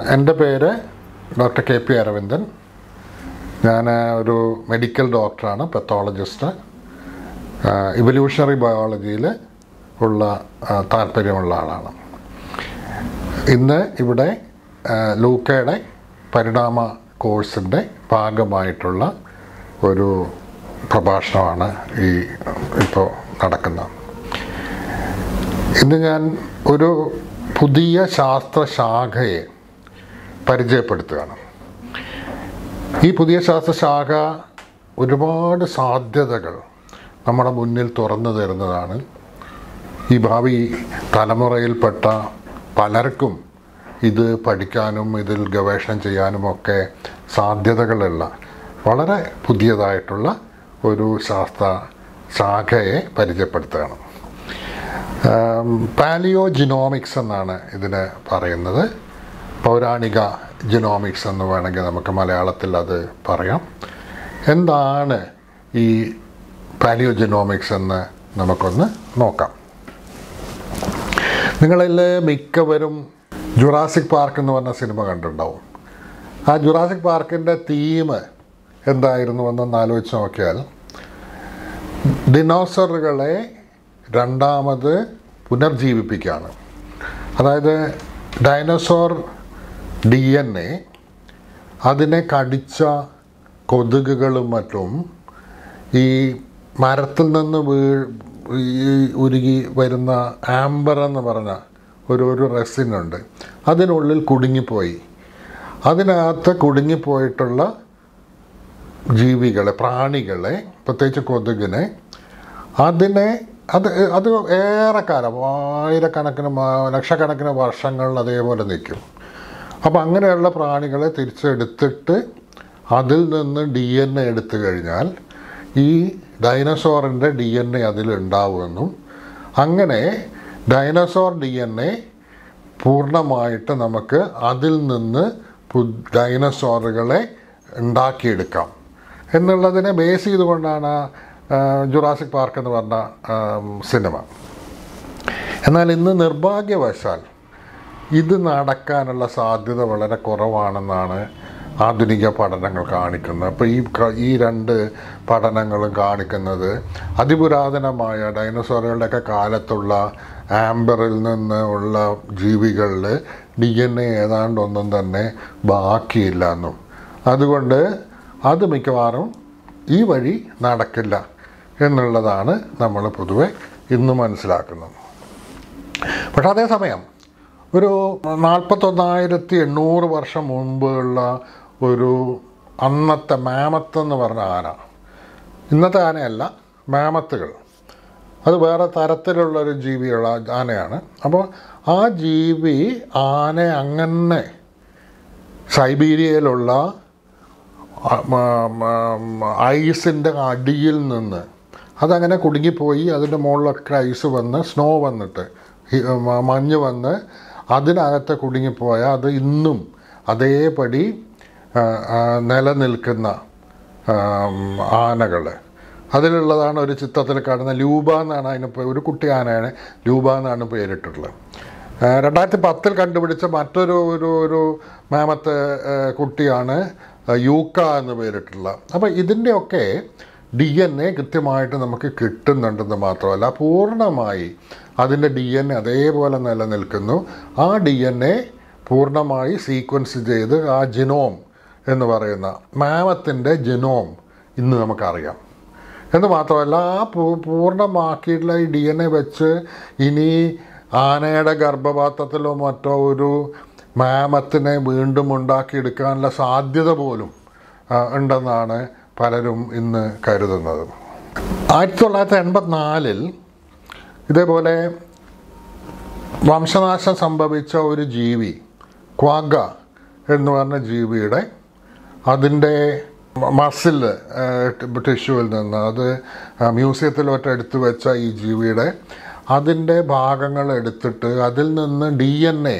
എൻ്റെ പേര് doctor K P Aravindan ഞാൻ ഒരു മെഡിക്കൽ ഡോക്ടറാണ് പെത്തോളജിസ്റ്റ് ഇവല്യൂഷണറി ബയോളജിയിൽ ഉള്ള ആ, താല്പര്യമുള്ള ആളാണ് ഇന്ന് ഇവിടെ ആ, ലൂക്കയുടെ പരിണാമ കോഴ്സിൻ്റെ ഭാഗമായിട്ടുള്ള ഒരു പ്രഭാഷണമാണ് ഈ ഇപ്പോൾ നടക്കുന്നത് ഇന്ന് ഞാൻ ഒരു പുതിയ ശാസ്ത്രശാഖയെ പരിചയപ്പെടുത്തുകയാണ് ഈ പുതിയ ശാസ്ത്രശാഖ ഒരുപാട് സാധ്യതകൾ നമ്മുടെ മുന്നിൽ തുറന്നു തരുന്നതാണ് ഈ ഭാവി തലമുറയിൽപ്പെട്ട പലർക്കും ഇത് പഠിക്കാനും ഇതിൽ ഗവേഷണം ചെയ്യാനുമൊക്കെ സാധ്യതകളുള്ള വളരെ പുതിയതായിട്ടുള്ള ഒരു ശാസ്ത്ര ശാഖയെ പരിചയപ്പെടുത്തുകയാണ് പാലിയോ ജിനോമിക്സ് എന്നാണ് ഇതിന് പറയുന്നത് പൗരാണിക ജിനോമിക്സ് എന്ന് വേണമെങ്കിൽ നമുക്ക് മലയാളത്തിൽ അത് പറയാം എന്താണ് ഈ പാലിയോ ജിനോമിക്സ് എന്ന് നമുക്കൊന്ന് നോക്കാം നിങ്ങളിൽ മിക്കവരും ജുറാസിക് പാർക്ക് എന്ന് പറഞ്ഞ സിനിമ കണ്ടിട്ടുണ്ടാവും ആ ജുറാസിക് പാർക്കിൻ്റെ തീം എന്തായിരുന്നു എന്നൊന്ന് ആലോചിച്ച് നോക്കിയാൽ ഡിനോസറുകളെ രണ്ടാമത് പുനർജീവിപ്പിക്കുകയാണ് അതായത് ഡൈനോസോർ ഡി എൻ എ അതിനെ കടിച്ച കൊതുകുകളും മറ്റും ഈ മരത്തിൽ നിന്ന് വീ ഈ ഉരുകി വരുന്ന ആംബർ എന്ന് പറഞ്ഞ ഒരു ഒരു റെസിനുണ്ട് അതിനുള്ളിൽ കുടുങ്ങിപ്പോയി അതിനകത്ത് കുടുങ്ങിപ്പോയിട്ടുള്ള ജീവികളെ പ്രാണികളെ പ്രത്യേകിച്ച് കൊതുകിനെ അതിനെ അത് അത് ഏറെക്കാലം ആയിരക്കണക്കിന് മ- ലക്ഷക്കണക്കിന് വർഷങ്ങൾ അതേപോലെ നിൽക്കും അപ്പോൾ അങ്ങനെയുള്ള പ്രാണികളെ തിരിച്ചെടുത്തിട്ട് അതിൽ നിന്ന് ഡി എൻ എ എടുത്തു കഴിഞ്ഞാൽ ഈ ഡൈനസോറിൻ്റെ ഡി എൻ എ അതിലുണ്ടാവുമെന്നും അങ്ങനെ ഡൈനസോർ ഡി എൻ എ പൂർണ്ണമായിട്ട് നമുക്ക് അതിൽ നിന്ന് പു- ഡൈനസോറുകളെ ഉണ്ടാക്കിയെടുക്കാം എന്നുള്ളതിനെ ബേസ് ചെയ്തുകൊണ്ടാണ് ആ, ജുറാസിക് പാർക്ക് എന്ന് പറഞ്ഞ ആ, സിനിമ എന്നാൽ ഇന്ന് നിർഭാഗ്യവശാൽ ഇത് നടക്കാനുള്ള സാധ്യത വളരെ കുറവാണെന്നാണ് ആധുനിക പഠനങ്ങൾ കാണിക്കുന്നത് അപ്പോൾ ഈ ക- ഈ രണ്ട് പഠനങ്ങളും കാണിക്കുന്നത് അതിപുരാതനമായ ഡൈനോസോറുകളുടെയൊക്കെ കാലത്തുള്ള ആംബറിൽ നിന്ന് ഉള്ള ജീവികളിൽ ഡി എൻ എ ഏതാണ്ട് ഒന്നും തന്നെ ബാക്കിയില്ല എന്നും അതുകൊണ്ട് അത് മിക്കവാറും ഈ വഴി നടക്കില്ല എന്നുള്ളതാണ് നമ്മൾ പൊതുവെ ഇന്ന് മനസ്സിലാക്കുന്നത് പക്ഷെ അതേസമയം ഒരു നാൽപ്പത്തൊന്നായിരത്തി എണ്ണൂറ് വർഷം മുമ്പുള്ള ഒരു അന്നത്തെ മാമത്ത് എന്ന് പറഞ്ഞ ആന ഇന്നത്തെ ആനയല്ല മാമത്തുകൾ അത് വേറെ തരത്തിലുള്ളൊരു ജീവിയുള്ള ആനയാണ് അപ്പോൾ ആ ജീവി ആന അങ്ങനെ സൈബീരിയയിലുള്ള ഐസിൻ്റെ അടിയിൽ നിന്ന് അതങ്ങനെ കുടുങ്ങിപ്പോയി അതിൻ്റെ മുകളിലൊക്കെ ഐസ് വന്ന് സ്നോ വന്നിട്ട് ഹി- മ- മഞ്ഞ് വന്ന് അതിനകത്ത് കുടുങ്ങിപ്പോയ അത് ഇന്നും അതേപടി ആ, ആ, നിലനിൽക്കുന്ന ആനകൾ അതിലുള്ളതാണ് ഒരു ചിത്രത്തിൽ കാണുന്ന ലൂബ എന്നാണ് അതിന് പേ- ഒരു കുട്ടി ആനയാണ് ലൂബ എന്നാണ് പേരിട്ടുള്ളത് ആ, രണ്ടായിരത്തി പത്തിൽ കണ്ടുപിടിച്ച മറ്റൊരു ഒരു ഒരു മാമത്തെ ആ, കുട്ടിയാണ് ആ, യൂക്ക എന്ന് പേരിട്ടുള്ള അപ്പോൾ ഇതിൻ്റെയൊക്കെ ഡി എൻ എ കൃത്യമായിട്ട് നമുക്ക് കിട്ടുന്നുണ്ടെന്ന് മാത്രമല്ല പൂർണ്ണമായി അതിൻ്റെ ഡി എൻ എ അതേപോലെ നിലനിൽക്കുന്നു ആ ഡി എൻ എ പൂർണ്ണമായി സീക്വൻസ് ചെയ്ത് ആ ജിനോം എന്ന് പറയുന്ന മാമത്തിൻ്റെ ജിനോം ഇന്ന് നമുക്കറിയാം എന്ന് മാത്രമല്ല ആ പൂ- പൂർണ്ണമാക്കിയിട്ടുള്ള ഈ ഡി എൻ എ വെച്ച് ഇനി ആനയുടെ ഗർഭപാത്രത്തിലോ മറ്റോ ഒരു മാമത്തിനെ വീണ്ടും ഉണ്ടാക്കിയെടുക്കാനുള്ള സാധ്യത പോലും ആ, ഉണ്ടെന്നാണ് പലരും ഇന്ന് കരുതുന്നത് ആയിരത്തി തൊള്ളായിരത്തി എൺപത്തിനാലിൽ ഇതേപോലെ വംശനാശം സംഭവിച്ച ഒരു ജീവി ക്വാഗ എന്ന് പറഞ്ഞ ജീവിയുടെ അതിൻ്റെ മസിൽ ടിഷ്യൂവിൽ നിന്ന് അത് മ്യൂസിയത്തിലോട്ട് എടുത്തു വെച്ച ഈ ജീവിയുടെ അതിൻ്റെ ഭാഗങ്ങൾ എടുത്തിട്ട് അതിൽ നിന്ന് ഡി എൻ എ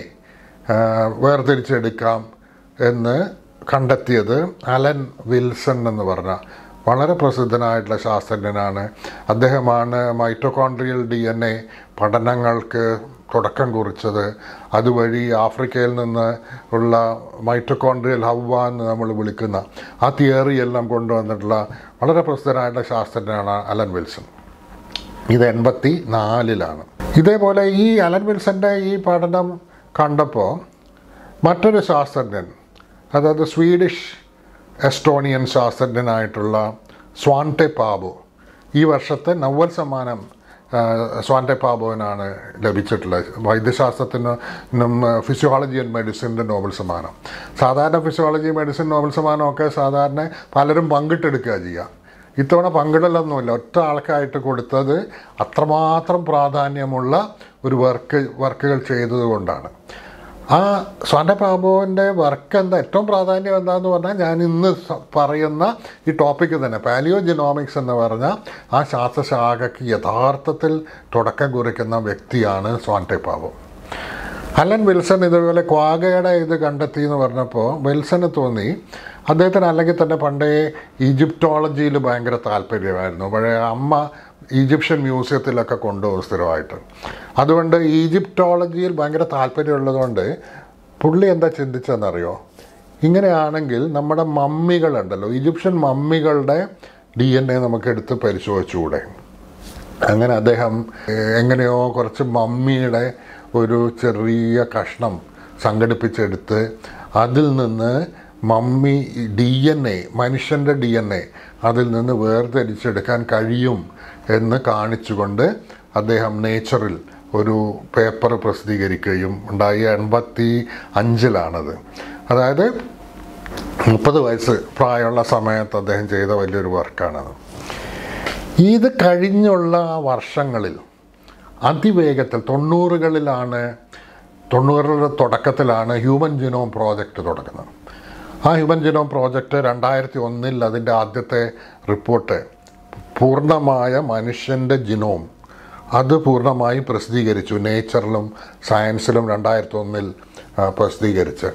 വേർതിരിച്ചെടുക്കാം എന്ന് കണ്ടെത്തിയത് അലൻ വിൽസൺ എന്ന് പറഞ്ഞ വളരെ പ്രസിദ്ധനായിട്ടുള്ള ശാസ്ത്രജ്ഞനാണ് അദ്ദേഹമാണ് മൈറ്റോകോൺട്രിയൽ ഡി എൻ എ പഠനങ്ങൾക്ക് തുടക്കം കുറിച്ചത് അതുവഴി ആഫ്രിക്കയിൽ നിന്ന് ഉള്ള മൈറ്റോകോൺട്രിയൽ ഹവ്വ എന്ന് നമ്മൾ വിളിക്കുന്ന ആ തിയറി എല്ലാം കൊണ്ടുവന്നിട്ടുള്ള വളരെ പ്രസിദ്ധനായിട്ടുള്ള ശാസ്ത്രജ്ഞനാണ് അലൻ വിൽസൺ ഇത് എൺപത്തി നാലിലാണ് ഇതേപോലെ ഈ അലൻ വിൽസൻ്റെ ഈ പഠനം കണ്ടപ്പോൾ മറ്റൊരു ശാസ്ത്രജ്ഞൻ അതായത് സ്വീഡിഷ് എസ്റ്റോണിയൻ ശാസ്ത്രജ്ഞനായിട്ടുള്ള സ്വാൻടെ പാബു ഈ വർഷത്തെ നവൽ സമ്മാനം ആ, സ്വാൻടെ പാബുവിനാണ് ലഭിച്ചിട്ടുള്ളത് വൈദ്യശാസ്ത്രത്തിനും ഫിസിയോളജി ആൻഡ് മെഡിസിൻ്റെ നോബൽ സമ്മാനം സാധാരണ ഫിസിയോളജി മെഡിസിൻ നോബൽ സമ്മാനമൊക്കെ സാധാരണ പലരും പങ്കിട്ടെടുക്കുക ചെയ്യുക ഇത്തവണ പങ്കിടലൊന്നുമില്ല ഒറ്റ ആൾക്കായിട്ട് കൊടുത്തത് അത്രമാത്രം പ്രാധാന്യമുള്ള ഒരു വർക്ക് വർക്കുകൾ ചെയ്തതുകൊണ്ടാണ് ആ സ്വാൻ്റെ ബാബുവിൻ്റെ വർക്ക് എന്താ ഏറ്റവും പ്രാധാന്യം എന്താന്ന് പറഞ്ഞാൽ ഞാൻ ഇന്ന് സ- പറയുന്ന ഈ ടോപ്പിക്ക് തന്നെ പാലിയോ ജിനോമിക്സ് എന്ന് പറഞ്ഞ ആ ശാസ്ത്രശാഖയ്ക്ക് യഥാർത്ഥത്തിൽ തുടക്കം കുറിക്കുന്ന വ്യക്തിയാണ് സ്വാൻടെ ബാബു അലൻ വിൽസൺ ഇതുപോലെ ക്വാഗയുടെ ഇത് കണ്ടെത്തി എന്ന് പറഞ്ഞപ്പോൾ വിൽസന് തോന്നി അദ്ദേഹത്തിന് അല്ലെങ്കിൽ തന്നെ പണ്ടേ ഈജിപ്റ്റോളജിയിൽ ഭയങ്കര താല്പര്യമായിരുന്നു പഴയ അമ്മ ഈജിപ്ഷ്യൻ മ്യൂസിയത്തിലൊക്കെ കൊണ്ടുപോകും സ്ഥിരമായിട്ട് അതുകൊണ്ട് ഈജിപ്റ്റോളജിയിൽ ഭയങ്കര താല്പര്യമുള്ളതുകൊണ്ട് പുള്ളി എന്താ ചിന്തിച്ചതെന്നറിയോ ഇങ്ങനെയാണെങ്കിൽ നമ്മുടെ മമ്മികളുണ്ടല്ലോ ഈജിപ്ഷ്യൻ മമ്മികളുടെ ഡി എൻ എ നമുക്ക് എടുത്ത് പരിശോധിച്ചുകൂടെ അങ്ങനെ അദ്ദേഹം ഏഹ്, എങ്ങനെയോ കുറച്ച് മമ്മിയുടെ ഒരു ചെറിയ കഷ്ണം സംഘടിപ്പിച്ചെടുത്ത് അതിൽ നിന്ന് മമ്മി ഡി എൻ എ മനുഷ്യൻ്റെ ഡി എൻ എ അതിൽ നിന്ന് വേർതിരിച്ചെടുക്കാൻ കഴിയും എന്ന് കാണിച്ചുകൊണ്ട് അദ്ദേഹം നേച്ചറിൽ ഒരു പേപ്പർ പ്രസിദ്ധീകരിക്കുകയും ഉണ്ടായി എൺപത്തി അഞ്ചിലാണത് അതായത് മുപ്പത് വയസ്സ് പ്രായമുള്ള സമയത്ത് അദ്ദേഹം ചെയ്ത വലിയൊരു വർക്കാണത് ഇത് കഴിഞ്ഞുള്ള വർഷങ്ങളിൽ അതിവേഗത്തിൽ തൊണ്ണൂറുകളിലാണ് തൊണ്ണൂറുകളുടെ തുടക്കത്തിലാണ് ഹ്യൂമൻ ജിനോം പ്രോജക്റ്റ് തുടങ്ങുന്നത് ആ ഹ്യൂമൻ ജിനോം പ്രോജക്റ്റ് രണ്ടായിരത്തി ഒന്നിൽ അതിൻ്റെ ആദ്യത്തെ റിപ്പോർട്ട് പൂർണ്ണമായ മനുഷ്യൻ്റെ ജിനോം അത് പൂർണ്ണമായി പ്രസിദ്ധീകരിച്ചു നേച്ചറിലും സയൻസിലും രണ്ടായിരത്തി ഒന്നിൽ പ്രസിദ്ധീകരിച്ച്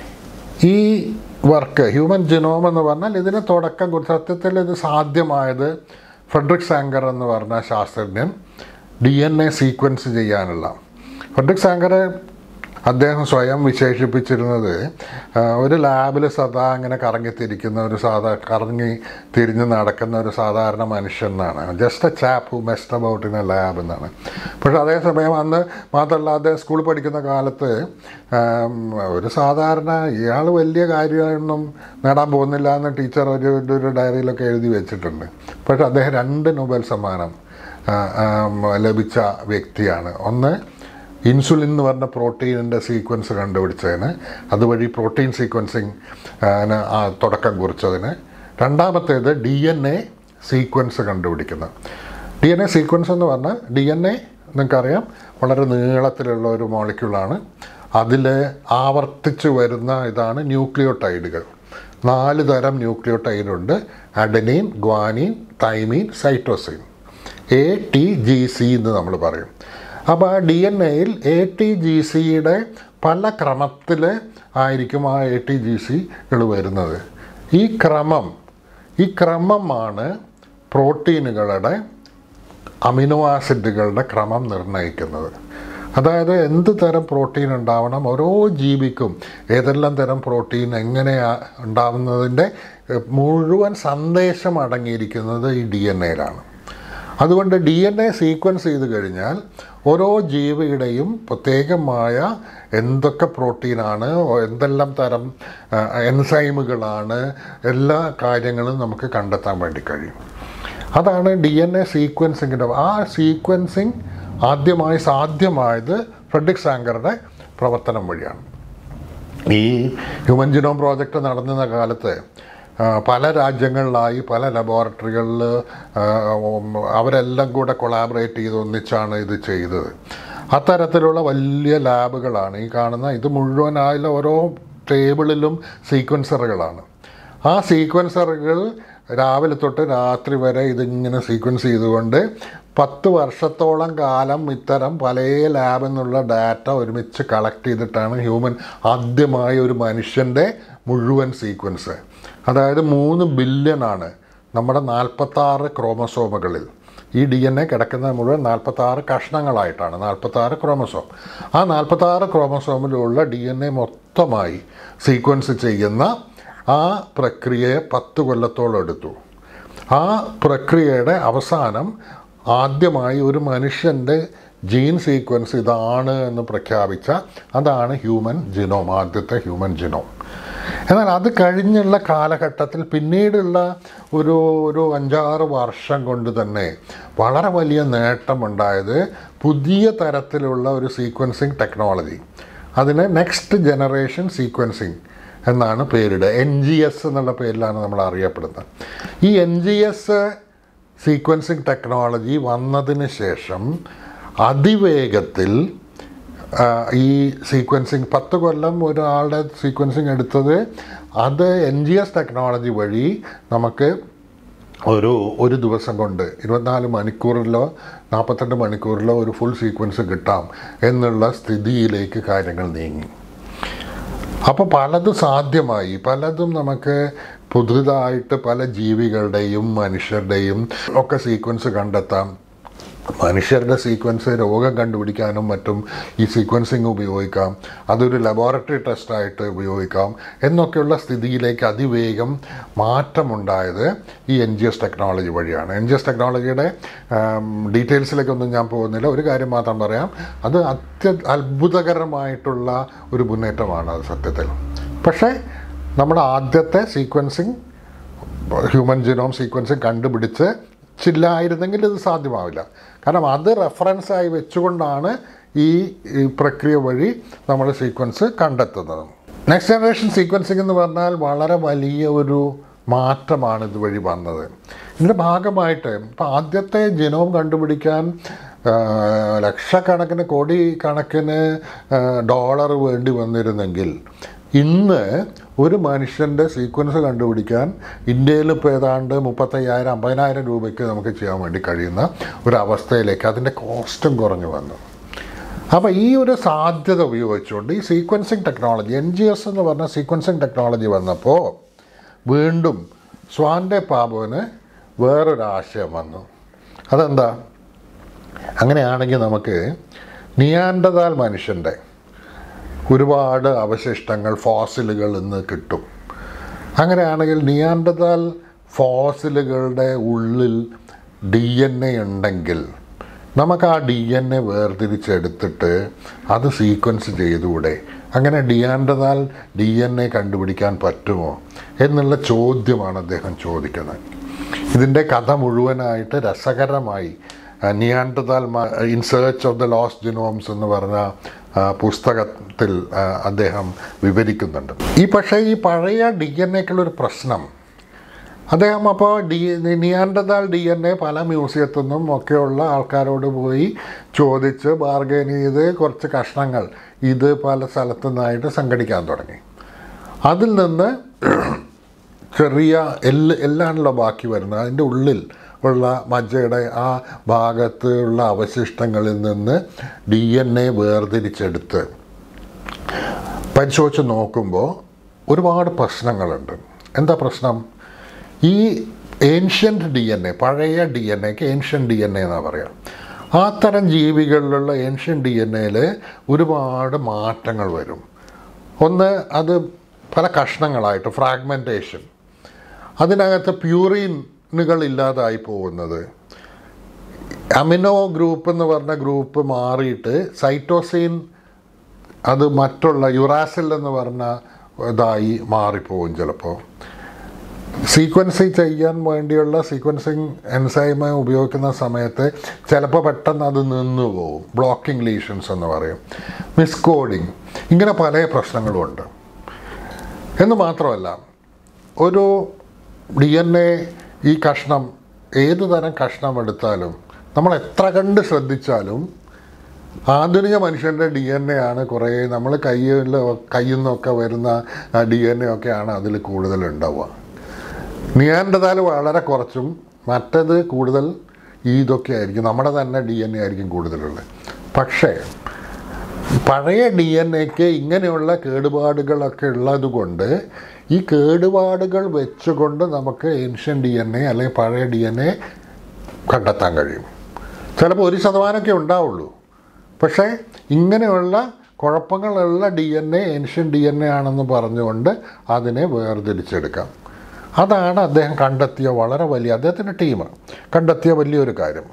ഈ വർക്ക് ഹ്യൂമൻ ജിനോം എന്ന് പറഞ്ഞാൽ ഇതിന് തുടക്കം കുറിച്ച് സത്യത്തിൽ ഇത് സാധ്യമായത് ഫ്രെഡറിക് സാങ്കർ എന്ന് പറഞ്ഞ ശാസ്ത്രജ്ഞൻ ഡി എൻ എ സീക്വൻസ് ചെയ്യാനുള്ള ഫ്രെഡറിക് സാങ്കറെ അദ്ദേഹം സ്വയം വിശേഷിപ്പിച്ചിരുന്നത് ആ, ഒരു ലാബിൽ സദാ അങ്ങനെ കറങ്ങിത്തിരിക്കുന്ന ഒരു സാധാ കറങ്ങി തിരിഞ്ഞ് നടക്കുന്ന ഒരു സാധാരണ മനുഷ്യൻ എന്നാണ് just a chap who messed about in a lab എന്നാണ് പക്ഷേ അതേസമയം അന്ന് മാത്രമല്ല അദ്ദേഹം സ്കൂളിൽ പഠിക്കുന്ന കാലത്ത് ആം, ഒരു സാധാരണ ഇയാൾ വലിയ കാര്യമൊന്നും നേടാൻ പോകുന്നില്ല എന്ന് ടീച്ചർ ഒരു ഒരു ഡയറിയിലൊക്കെ എഴുതി വെച്ചിട്ടുണ്ട് പക്ഷേ അദ്ദേഹം രണ്ട് നൊബേൽ സമ്മാനം ആ, ആം, ലഭിച്ച വ്യക്തിയാണ് ഒന്ന് ഇൻസുലിൻ എന്ന് പറഞ്ഞ പ്രോട്ടീനിൻ്റെ സീക്വൻസ് കണ്ടുപിടിച്ചതിന് അതുവഴി പ്രോട്ടീൻ സീക്വൻസിങ് തുടക്കം കുറിച്ചതിന് രണ്ടാമത്തേത് ഡി എൻ എ സീക്വൻസ് കണ്ടുപിടിക്കുന്നത് ഡി എൻ എ സീക്വൻസ് എന്ന് പറഞ്ഞാൽ ഡി എൻ എ നിങ്ങൾക്കറിയാം വളരെ നീളത്തിലുള്ള ഒരു മോളിക്യൂളാണ് അതിൽ ആവർത്തിച്ച് വരുന്ന ഇതാണ് ന്യൂക്ലിയോടൈഡുകൾ നാല് തരം ന്യൂക്ലിയോടൈഡുണ്ട് adenine guanine thymine cytosine A T G C എന്ന് നമ്മൾ പറയും അപ്പോൾ ആ ഡി എൻ എയിൽ എ ടി ജി സിയുടെ പല ക്രമത്തിൽ ആയിരിക്കും ആ എ ടി ജി സികൾ വരുന്നത് ഈ ക്രമം ഈ ക്രമമാണ് പ്രോട്ടീനുകളുടെ അമിനോ ആസിഡുകളുടെ ക്രമം നിർണ്ണയിക്കുന്നത് അതായത് എന്ത് തരം പ്രോട്ടീൻ ഉണ്ടാവണം ഓരോ ജീവിക്കും ഏതെല്ലാം തരം പ്രോട്ടീൻ എങ്ങനെയാ ഉണ്ടാവുന്നതിൻ്റെ എഹ്, മുഴുവൻ സന്ദേശം അടങ്ങിയിരിക്കുന്നത് ഈ ഡി എൻ എയിലാണ് അതുകൊണ്ട് ഡി എൻ എ സീക്വൻസ് ചെയ്ത് കഴിഞ്ഞാൽ ഓരോ ജീവിയുടെയും പ്രത്യേകമായ എന്തൊക്കെ പ്രോട്ടീനാണ് എന്തെല്ലാം തരം ആ, എൻസൈമുകളാണ് എല്ലാ കാര്യങ്ങളും നമുക്ക് കണ്ടെത്താൻ വേണ്ടി കഴിയും അതാണ് ഡി എൻ എ സീക്വൻസിങ്ങിൻ്റെ ആ സീക്വൻസിങ് ആദ്യമായി സാധ്യമായത് ഫ്രെഡറിക് സാങ്കറുടെ പ്രവർത്തനം വഴിയാണ് ഈ ഹ്യൂമൻ ജിനോം പ്രോജക്റ്റ് നടന്നിരുന്ന കാലത്ത് ആ, പല രാജ്യങ്ങളിലായി പല ലബോറട്ടറികളിൽ അവരെല്ലാം കൂടെ കൊളാബറേറ്റ് ചെയ്ത് ഒന്നിച്ചാണ് ഇത് ചെയ്തത് അത്തരത്തിലുള്ള വലിയ ലാബുകളാണ് ഈ കാണുന്ന ഇത് മുഴുവനായുള്ള ഓരോ ടേബിളിലും സീക്വൻസറുകളാണ് ആ സീക്വൻസറുകൾ രാവിലെ തൊട്ട് രാത്രി വരെ ഇതിങ്ങനെ സീക്വൻസ് ചെയ്തുകൊണ്ട് പത്ത് വർഷത്തോളം കാലം ഇത്തരം പല ലാബിൽ നിന്നുള്ള ഡാറ്റ ഒരുമിച്ച് കളക്ട് ചെയ്തിട്ടാണ് ഹ്യൂമൻ ആദ്യമായി ഒരു മനുഷ്യൻ്റെ മുഴുവൻ സീക്വൻസ് അതായത് മൂന്ന് ബില്യൺ ആണ് നമ്മുടെ നാൽപ്പത്താറ് ക്രോമസോമുകളിൽ ഈ ഡി എൻ എ കിടക്കുന്ന മുഴുവൻ നാൽപ്പത്താറ് കഷ്ണങ്ങളായിട്ടാണ് നാൽപ്പത്താറ് ക്രോമസോം ആ നാൽപ്പത്താറ് ക്രോമസോമിലുള്ള ഡി എൻ എ മൊത്തമായി സീക്വൻസ് ചെയ്യുന്ന ആ പ്രക്രിയയെ പത്ത് കൊല്ലത്തോളം എടുത്തു ആ പ്രക്രിയയുടെ അവസാനം ആദ്യമായി ഒരു മനുഷ്യൻ്റെ ജീൻ സീക്വൻസ് ഇതാണ് എന്ന് പ്രഖ്യാപിച്ച അതാണ് ഹ്യൂമൻ ജിനോം ആദ്യത്തെ ഹ്യൂമൻ ജിനോം എന്നാൽ അത് കഴിഞ്ഞുള്ള കാലഘട്ടത്തിൽ പിന്നീടുള്ള ഒരു ഒരു അഞ്ചാറ് വർഷം കൊണ്ട് തന്നെ വളരെ വലിയ നേട്ടമുണ്ടായത് പുതിയ തരത്തിലുള്ള ഒരു സീക്വൻസിങ് ടെക്നോളജി അതിന് നെക്സ്റ്റ് ജനറേഷൻ സീക്വൻസിങ് എന്നാണ് പേരിടുക എൻ ജി എസ് എന്നുള്ള പേരിലാണ് നമ്മൾ അറിയപ്പെടുന്നത് ഈ N G S sequencing technology വന്നതിന് ശേഷം അതിവേഗത്തിൽ ആ, ഈ സീക്വൻസിങ് പത്ത് കൊല്ലം ഒരാളുടെ സീക്വൻസിങ് എടുത്തത് അത് എൻ ജി എസ് ടെക്നോളജി വഴി നമുക്ക് ഒരു ഒരു ദിവസം കൊണ്ട് ഇരുപത്തിനാല് മണിക്കൂറിലോ നാൽപ്പത്തെട്ട് മണിക്കൂറിലോ ഒരു ഫുൾ സീക്വൻസ് കിട്ടാം എന്നുള്ള സ്ഥിതിയിലേക്ക് കാര്യങ്ങൾ നീങ്ങി അപ്പോൾ പലതും സാധ്യമായി പലതും നമുക്ക് പുതുതായിട്ട് പല ജീവികളുടെയും മനുഷ്യരുടെയും ഒക്കെ സീക്വൻസ് കണ്ടെത്താം മനുഷ്യരുടെ സീക്വൻസ് രോഗം കണ്ടുപിടിക്കാനും മറ്റും ഈ സീക്വൻസിങ് ഉപയോഗിക്കാം അതൊരു ലബോറട്ടറി ടെസ്റ്റായിട്ട് ഉപയോഗിക്കാം എന്നൊക്കെയുള്ള സ്ഥിതിയിലേക്ക് അതിവേഗം മാറ്റമുണ്ടായത് ഈ എൻ ജി എസ് ടെക്നോളജി വഴിയാണ് എൻ ജി എസ് ടെക്നോളജിയുടെ ഡീറ്റെയിൽസിലേക്കൊന്നും ഞാൻ പോകുന്നില്ല ഒരു കാര്യം മാത്രം പറയാം അത് അത്യ അത്ഭുതകരമായിട്ടുള്ള ഒരു മുന്നേറ്റമാണ് അത് സത്യത്തിൽ പക്ഷേ നമ്മുടെ ആദ്യത്തെ സീക്വൻസിങ് ഹ്യൂമൻ ജിനോം സീക്വൻസിങ് കണ്ടുപിടിച്ച് ചില്ലായിരുന്നെങ്കിൽ ഇത് സാധ്യമാവില്ല കാരണം അത് റെഫറൻസായി വെച്ചുകൊണ്ടാണ് ഈ ഈ പ്രക്രിയ വഴി നമ്മൾ സീക്വൻസ് കണ്ടെത്തുന്നത് നെക്സ്റ്റ് ജനറേഷൻ സീക്വൻസിംഗ് എന്ന് പറഞ്ഞാൽ വളരെ വലിയ ഒരു മാറ്റമാണ് ഇതുവഴി വന്നത് ഇതിൻ്റെ ഭാഗമായിട്ട് ഇപ്പോൾ ആദ്യത്തെ ജിനോം കണ്ടുപിടിക്കാൻ ആ, ലക്ഷക്കണക്കിന് കോടി കണക്കിന് ഡോളർ വേണ്ടി വന്നിരുന്നെങ്കിൽ ഇന്ന് ഒരു മനുഷ്യൻ്റെ സീക്വൻസ് കണ്ടുപിടിക്കാൻ ഇന്ത്യയിൽ ഇപ്പോൾ ഏതാണ്ട് മുപ്പത്തയ്യായിരം അമ്പതിനായിരം രൂപയ്ക്ക് നമുക്ക് ചെയ്യാൻ വേണ്ടി കഴിയുന്ന ഒരു അവസ്ഥയിലേക്ക് അതിൻ്റെ കോസ്റ്റും കുറഞ്ഞു വന്നു അപ്പോൾ ഈ ഒരു സാധ്യത ഉപയോഗിച്ചുകൊണ്ട് ഈ sequencing technology N G S എന്ന് പറഞ്ഞ സീക്വൻസിങ് ടെക്നോളജി വന്നപ്പോൾ വീണ്ടും സ്വാൻ്റെ പാബുവിന് വേറൊരു ആശയം വന്നു അതെന്താ അങ്ങനെയാണെങ്കിൽ നമുക്ക് നിയാണ്ടതാൽ മനുഷ്യൻ്റെ ഒരുപാട് അവശിഷ്ടങ്ങൾ ഫോസിലുകൾ ഇന്ന് കിട്ടും അങ്ങനെയാണെങ്കിൽ നിയാണ്ടതാൽ ഫോസിലുകളുടെ ഉള്ളിൽ ഡി എൻ എ ഉണ്ടെങ്കിൽ നമുക്ക് ആ ഡി എൻ എ വേർതിരിച്ചെടുത്തിട്ട് അത് സീക്വൻസ് ചെയ്തുകൂടെ അങ്ങനെ ഡിയാൻഡതാൽ ഡി എൻ എ കണ്ടുപിടിക്കാൻ പറ്റുമോ എന്നുള്ള ചോദ്യമാണ് അദ്ദേഹം ചോദിക്കുന്നത് ഇതിൻ്റെ കഥ മുഴുവനായിട്ട് രസകരമായി Neanderthal in search of the lost genomes എന്ന് പറഞ്ഞ ആ, പുസ്തകത്തിൽ ആ, അദ്ദേഹം വിവരിക്കുന്നുണ്ട് ഈ പക്ഷേ ഈ പഴയ ഡി എൻ എക്കുള്ളൊരു പ്രശ്നം അദ്ദേഹം അപ്പോൾ the Neanderthal D N A പല മ്യൂസിയത്തിൽ നിന്നും ഒക്കെയുള്ള ആൾക്കാരോട് പോയി ചോദിച്ച് ബാർഗൈൻ ചെയ്ത് കുറച്ച് കഷ്ണങ്ങൾ ഇത് പല സ്ഥലത്തു നിന്നായിട്ട് സംഘടിക്കാൻ തുടങ്ങി അതിൽ നിന്ന് ചെറിയ എല്ല് എല്ലാണല്ലോ ബാക്കി വരുന്നത് അതിൻ്റെ ഉള്ളിൽ ഉള്ള മജ്ജയുടെ ആ ഭാഗത്ത് ഉള്ള അവശിഷ്ടങ്ങളിൽ നിന്ന് ഡി എൻ എ വേർതിരിച്ചെടുത്ത് പരിശോധിച്ച് നോക്കുമ്പോൾ ഒരുപാട് പ്രശ്നങ്ങളുണ്ട് എന്താ പ്രശ്നം ഈ ഏൻഷ്യൻ്റ് ഡി എൻ എ പഴയ ഡി എൻ എക്ക് ഏൻഷ്യൻ ഡി എൻ എ എന്നാണ് പറയുക ആ തരം ജീവികളിലുള്ള ഏൻഷ്യൻ ഡി എൻ എയിൽ ഒരുപാട് മാറ്റങ്ങൾ വരും ഒന്ന് അത് പല കഷ്ണങ്ങളായിട്ട് ഫ്രാഗ്മെൻറ്റേഷൻ അതിനകത്ത് പ്യൂറിനുകൾ ഇല്ലാതായി പോകുന്നത് അമിനോ ഗ്രൂപ്പ് എന്ന് പറഞ്ഞ ഗ്രൂപ്പ് മാറിയിട്ട് സൈറ്റോസിൻ അത് മറ്റുള്ള യുറാസിൽ എന്ന് പറഞ്ഞ ഇതായി മാറിപ്പോവും ചിലപ്പോൾ സീക്വൻസിങ് ചെയ്യാൻ വേണ്ടിയുള്ള സീക്വൻസിങ് എൻസൈമ ഉപയോഗിക്കുന്ന സമയത്ത് ചിലപ്പോൾ പെട്ടെന്ന് അത് നിന്നു പോകും ബ്ലോക്കിംഗ് ലീഷൻസ് എന്ന് പറയും മിസ്കോഡിങ് ഇങ്ങനെ പല പ്രശ്നങ്ങളുമുണ്ട് എന്ന് മാത്രമല്ല ഒരു ഡി എൻ എ ഈ കഷ്ണം ഏത് തരം കഷ്ണം എടുത്താലും നമ്മൾ എത്ര കണ്ട് ശ്രദ്ധിച്ചാലും ആധുനിക മനുഷ്യൻ്റെ ഡി എൻ എ ആണ് കുറേ നമ്മൾ കയ്യിൽ കയ്യിൽ നിന്നൊക്കെ വരുന്ന ഡി എൻ എ ഒക്കെയാണ് അതിൽ കൂടുതൽ ഉണ്ടാവുക നിയാൻ്റെതാൽ വളരെ കുറച്ചും മറ്റത് കൂടുതൽ ഈ ഇതൊക്കെ ആയിരിക്കും നമ്മുടെ തന്നെ ഡി എൻ എ ആയിരിക്കും കൂടുതലുള്ളത് പക്ഷേ പഴയ ഡി എൻ എക്ക് ഇങ്ങനെയുള്ള കേടുപാടുകളൊക്കെ ഉള്ളത് കൊണ്ട് ഈ കേടുപാടുകൾ വെച്ചുകൊണ്ട് നമുക്ക് ഏൻഷ്യൻ ഡി എൻ എ അല്ലെങ്കിൽ പഴയ ഡി എൻ എ കണ്ടെത്താൻ കഴിയും ചിലപ്പോൾ ഒരു ശതമാനമൊക്കെ ഉണ്ടാവുള്ളൂ പക്ഷേ ഇങ്ങനെയുള്ള കുഴപ്പങ്ങളുള്ള D N A ancient D N A ആണെന്ന് പറഞ്ഞുകൊണ്ട് അതിനെ വേർതിരിച്ചെടുക്കാം അതാണ് അദ്ദേഹം കണ്ടെത്തിയ വളരെ വലിയ അദ്ദേഹത്തിൻ്റെ ടീം കണ്ടെത്തിയ വലിയൊരു കാര്യം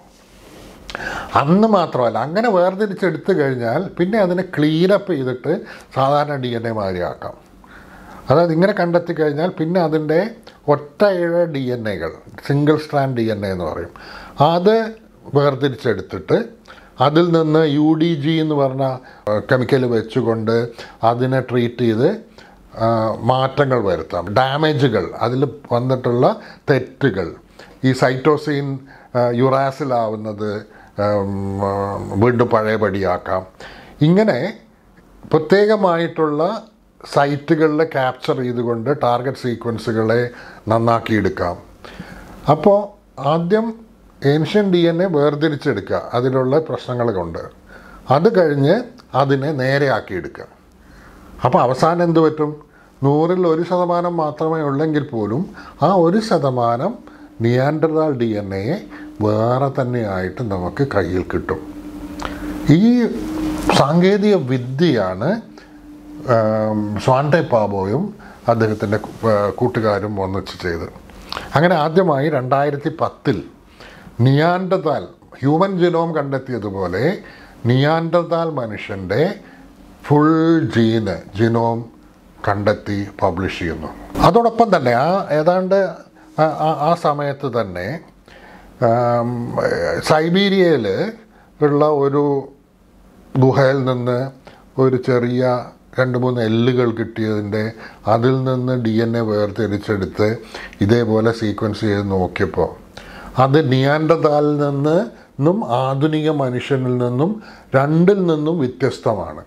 അന്ന് മാത്രമല്ല അങ്ങനെ വേർതിരിച്ചെടുത്തു കഴിഞ്ഞാൽ പിന്നെ അതിനെ ക്ലീനപ്പ് ചെയ്തിട്ട് സാധാരണ ഡി എൻ എ മാതിരിയാക്കാം അതായത് ഇങ്ങനെ കണ്ടെത്തി കഴിഞ്ഞാൽ പിന്നെ അതിൻ്റെ ഒറ്റയിഴ ഡി എൻ എകൾ single strand D N A എന്ന് പറയും അത് വേർതിരിച്ചെടുത്തിട്ട് അതിൽ നിന്ന് യു ഡി ജി എന്ന് പറഞ്ഞ കെമിക്കൽ വെച്ചുകൊണ്ട് അതിനെ ട്രീറ്റ് ചെയ്ത് ആ, മാറ്റങ്ങൾ വരുത്താം ഡാമേജുകൾ അതിൽ വന്നിട്ടുള്ള തെറ്റുകൾ ഈ സൈറ്റോസിൻ യുറാസിലാവുന്നത് ഉം, ആ, വീണ്ടും പഴയപടിയാക്കാം ഇങ്ങനെ പ്രത്യേകമായിട്ടുള്ള സൈറ്റുകളിൽ ക്യാപ്ചർ ചെയ്തുകൊണ്ട് ടാർഗറ്റ് സീക്വൻസുകളെ നന്നാക്കിയെടുക്കാം അപ്പോൾ ആദ്യം ഏൻഷ്യൻ ഡി എൻ എ വേർതിരിച്ചെടുക്കുക അതിലുള്ള പ്രശ്നങ്ങൾ കൊണ്ട് അത് കഴിഞ്ഞ് അതിനെ നേരെയാക്കിയെടുക്കുക അപ്പോൾ അവസാനം എന്ത് പറ്റും നൂറിൽ ഒരു ശതമാനം മാത്രമേ ഉള്ളെങ്കിൽ പോലും ആ ഒരു ശതമാനം നിയാൻഡർദാൾ ഡി എൻ എയെ വേറെ തന്നെയായിട്ട് നമുക്ക് കയ്യിൽ കിട്ടും ഈ സാങ്കേതിക വിദ്യയാണ് ആം, സ്വാൻടെ പാബോയും അദ്ദേഹത്തിൻ്റെ കൂട്ടുകാരും ഒന്നിച്ച് ചെയ്തത് അങ്ങനെ ആദ്യമായി രണ്ടായിരത്തി പത്തിൽ നിയാൻഡതാൽ ഹ്യൂമൻ ജിനോം കണ്ടെത്തിയതുപോലെ നിയാൻഡതാൽ മനുഷ്യൻ്റെ ഫുൾ ജീന് ജിനോം കണ്ടെത്തി പബ്ലിഷ് ചെയ്യുന്നു അതോടൊപ്പം തന്നെ ആ ഏതാണ്ട് ആ- ആ- ആ സമയത്ത് തന്നെ ആം, സൈബീരിയയിൽ ഉള്ള ഒരു ഗുഹയിൽ നിന്ന് ഒരു ചെറിയ രണ്ട് മൂന്ന് എല്ലുകൾ കിട്ടിയതിൻ്റെ അതിൽ നിന്ന് ഡി എൻ എ വേർതിരിച്ചെടുത്ത് ഇതേപോലെ സീക്വൻസ് ചെയ്ത് നോക്കിയപ്പോൾ അത് നിയാൻഡതാലിൽ നിന്ന് നിന്നും ആധുനിക മനുഷ്യനിൽ നിന്നും രണ്ടിൽ നിന്നും വ്യത്യസ്തമാണ്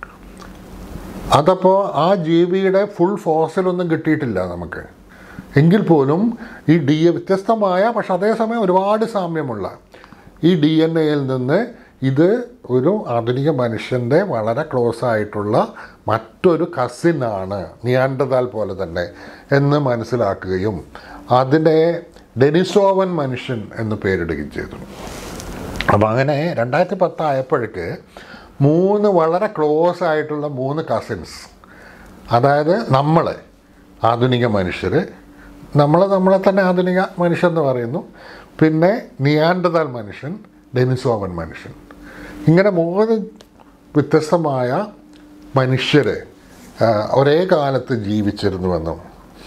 അതപ്പോൾ ആ ജീവിയുടെ ഫുൾ ഫോസിലൊന്നും കിട്ടിയിട്ടില്ല നമുക്ക് എങ്കിൽ പോലും ഈ ഡി വ്യത്യസ്തമായ പക്ഷെ അതേസമയം ഒരുപാട് സാമ്യമുള്ള ഈ ഡി എൻ എയിൽ നിന്ന് ഇത് ഒരു ആധുനിക മനുഷ്യൻ്റെ വളരെ ക്ലോസ് ആയിട്ടുള്ള മറ്റൊരു കസിനാണ് നിയാണ്ടതാൽ പോലെ തന്നെ എന്ന് മനസ്സിലാക്കുകയും അതിനെ ഡെനിസോവൻ മനുഷ്യൻ എന്ന് പേരിടുകയും ചെയ്തു അപ്പോൾ അങ്ങനെ രണ്ടായിരത്തി പത്തായപ്പോഴേക്ക് മൂന്ന് വളരെ ക്ലോസ് ആയിട്ടുള്ള മൂന്ന് കസിൻസ് അതായത് നമ്മൾ ആധുനിക മനുഷ്യർ നമ്മൾ നമ്മളെ തന്നെ ആധുനിക മനുഷ്യൻ എന്ന് പറയുന്നു പിന്നെ നിയാണ്ടതാൽ മനുഷ്യൻ ഡെനിസോവൻ മനുഷ്യൻ ഇങ്ങനെ മൂന്ന് വ്യത്യസ്തമായ മനുഷ്യർ ഒരേ കാലത്ത് ജീവിച്ചിരുന്നുവെന്നും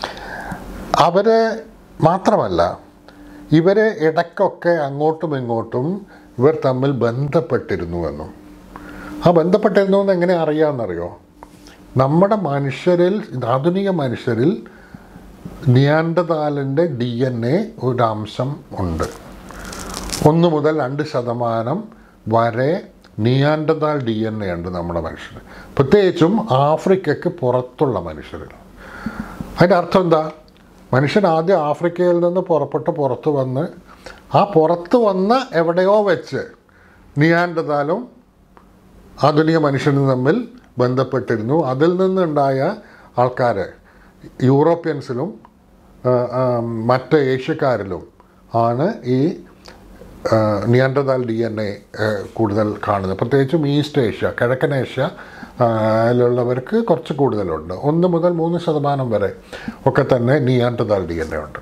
അവരെ മാത്രമല്ല ഇവരെ ഇടയ്ക്കൊക്കെ അങ്ങോട്ടും ഇങ്ങോട്ടും ഇവർ തമ്മിൽ ബന്ധപ്പെട്ടിരുന്നുവെന്നും ആ ബന്ധപ്പെട്ടിരുന്നു എന്ന് എങ്ങനെ അറിയാമെന്നറിയോ നമ്മുടെ മനുഷ്യരിൽ ആധുനിക മനുഷ്യരിൽ നിയാണ്ടതാലിൻ്റെ ഡി എൻ എ ഒരു അംശം ഉണ്ട് ഒന്ന് മുതൽ രണ്ട് ശതമാനം വരെ നിയാണ്ടതാൽ ഡി എൻ എ ഉണ്ട് നമ്മുടെ മനുഷ്യർ പ്രത്യേകിച്ചും ആഫ്രിക്കയ്ക്ക് പുറത്തുള്ള മനുഷ്യരിൽ അതിൻ്റെ അർത്ഥം എന്താ മനുഷ്യൻ ആദ്യം ആഫ്രിക്കയിൽ നിന്ന് പുറപ്പെട്ട് പുറത്ത് വന്ന് ആ പുറത്ത് വന്ന എവിടെയോ വെച്ച് നിയാണ്ടതാലും ആധുനിക മനുഷ്യനും തമ്മിൽ ബന്ധപ്പെട്ടിരുന്നു അതിൽ നിന്നുണ്ടായ ആൾക്കാർ യൂറോപ്യൻസിലും ആ, ആ, മറ്റ് ഏഷ്യക്കാരിലും ആണ് ഈ നിയന്ത്രതാൽ ഡി എൻ എ കൂടുതൽ കാണുന്നത് പ്രത്യേകിച്ചും ഈസ്റ്റ് ഏഷ്യ കിഴക്കൻ ഏഷ്യ ആ, യിലുള്ളവർക്ക് കുറച്ച് കൂടുതലുണ്ട് ഒന്ന് മുതൽ മൂന്ന് ശതമാനം വരെ ഒക്കെ തന്നെ നിയാണ്ടതാൽ ഡി എൻ എ ഉണ്ട്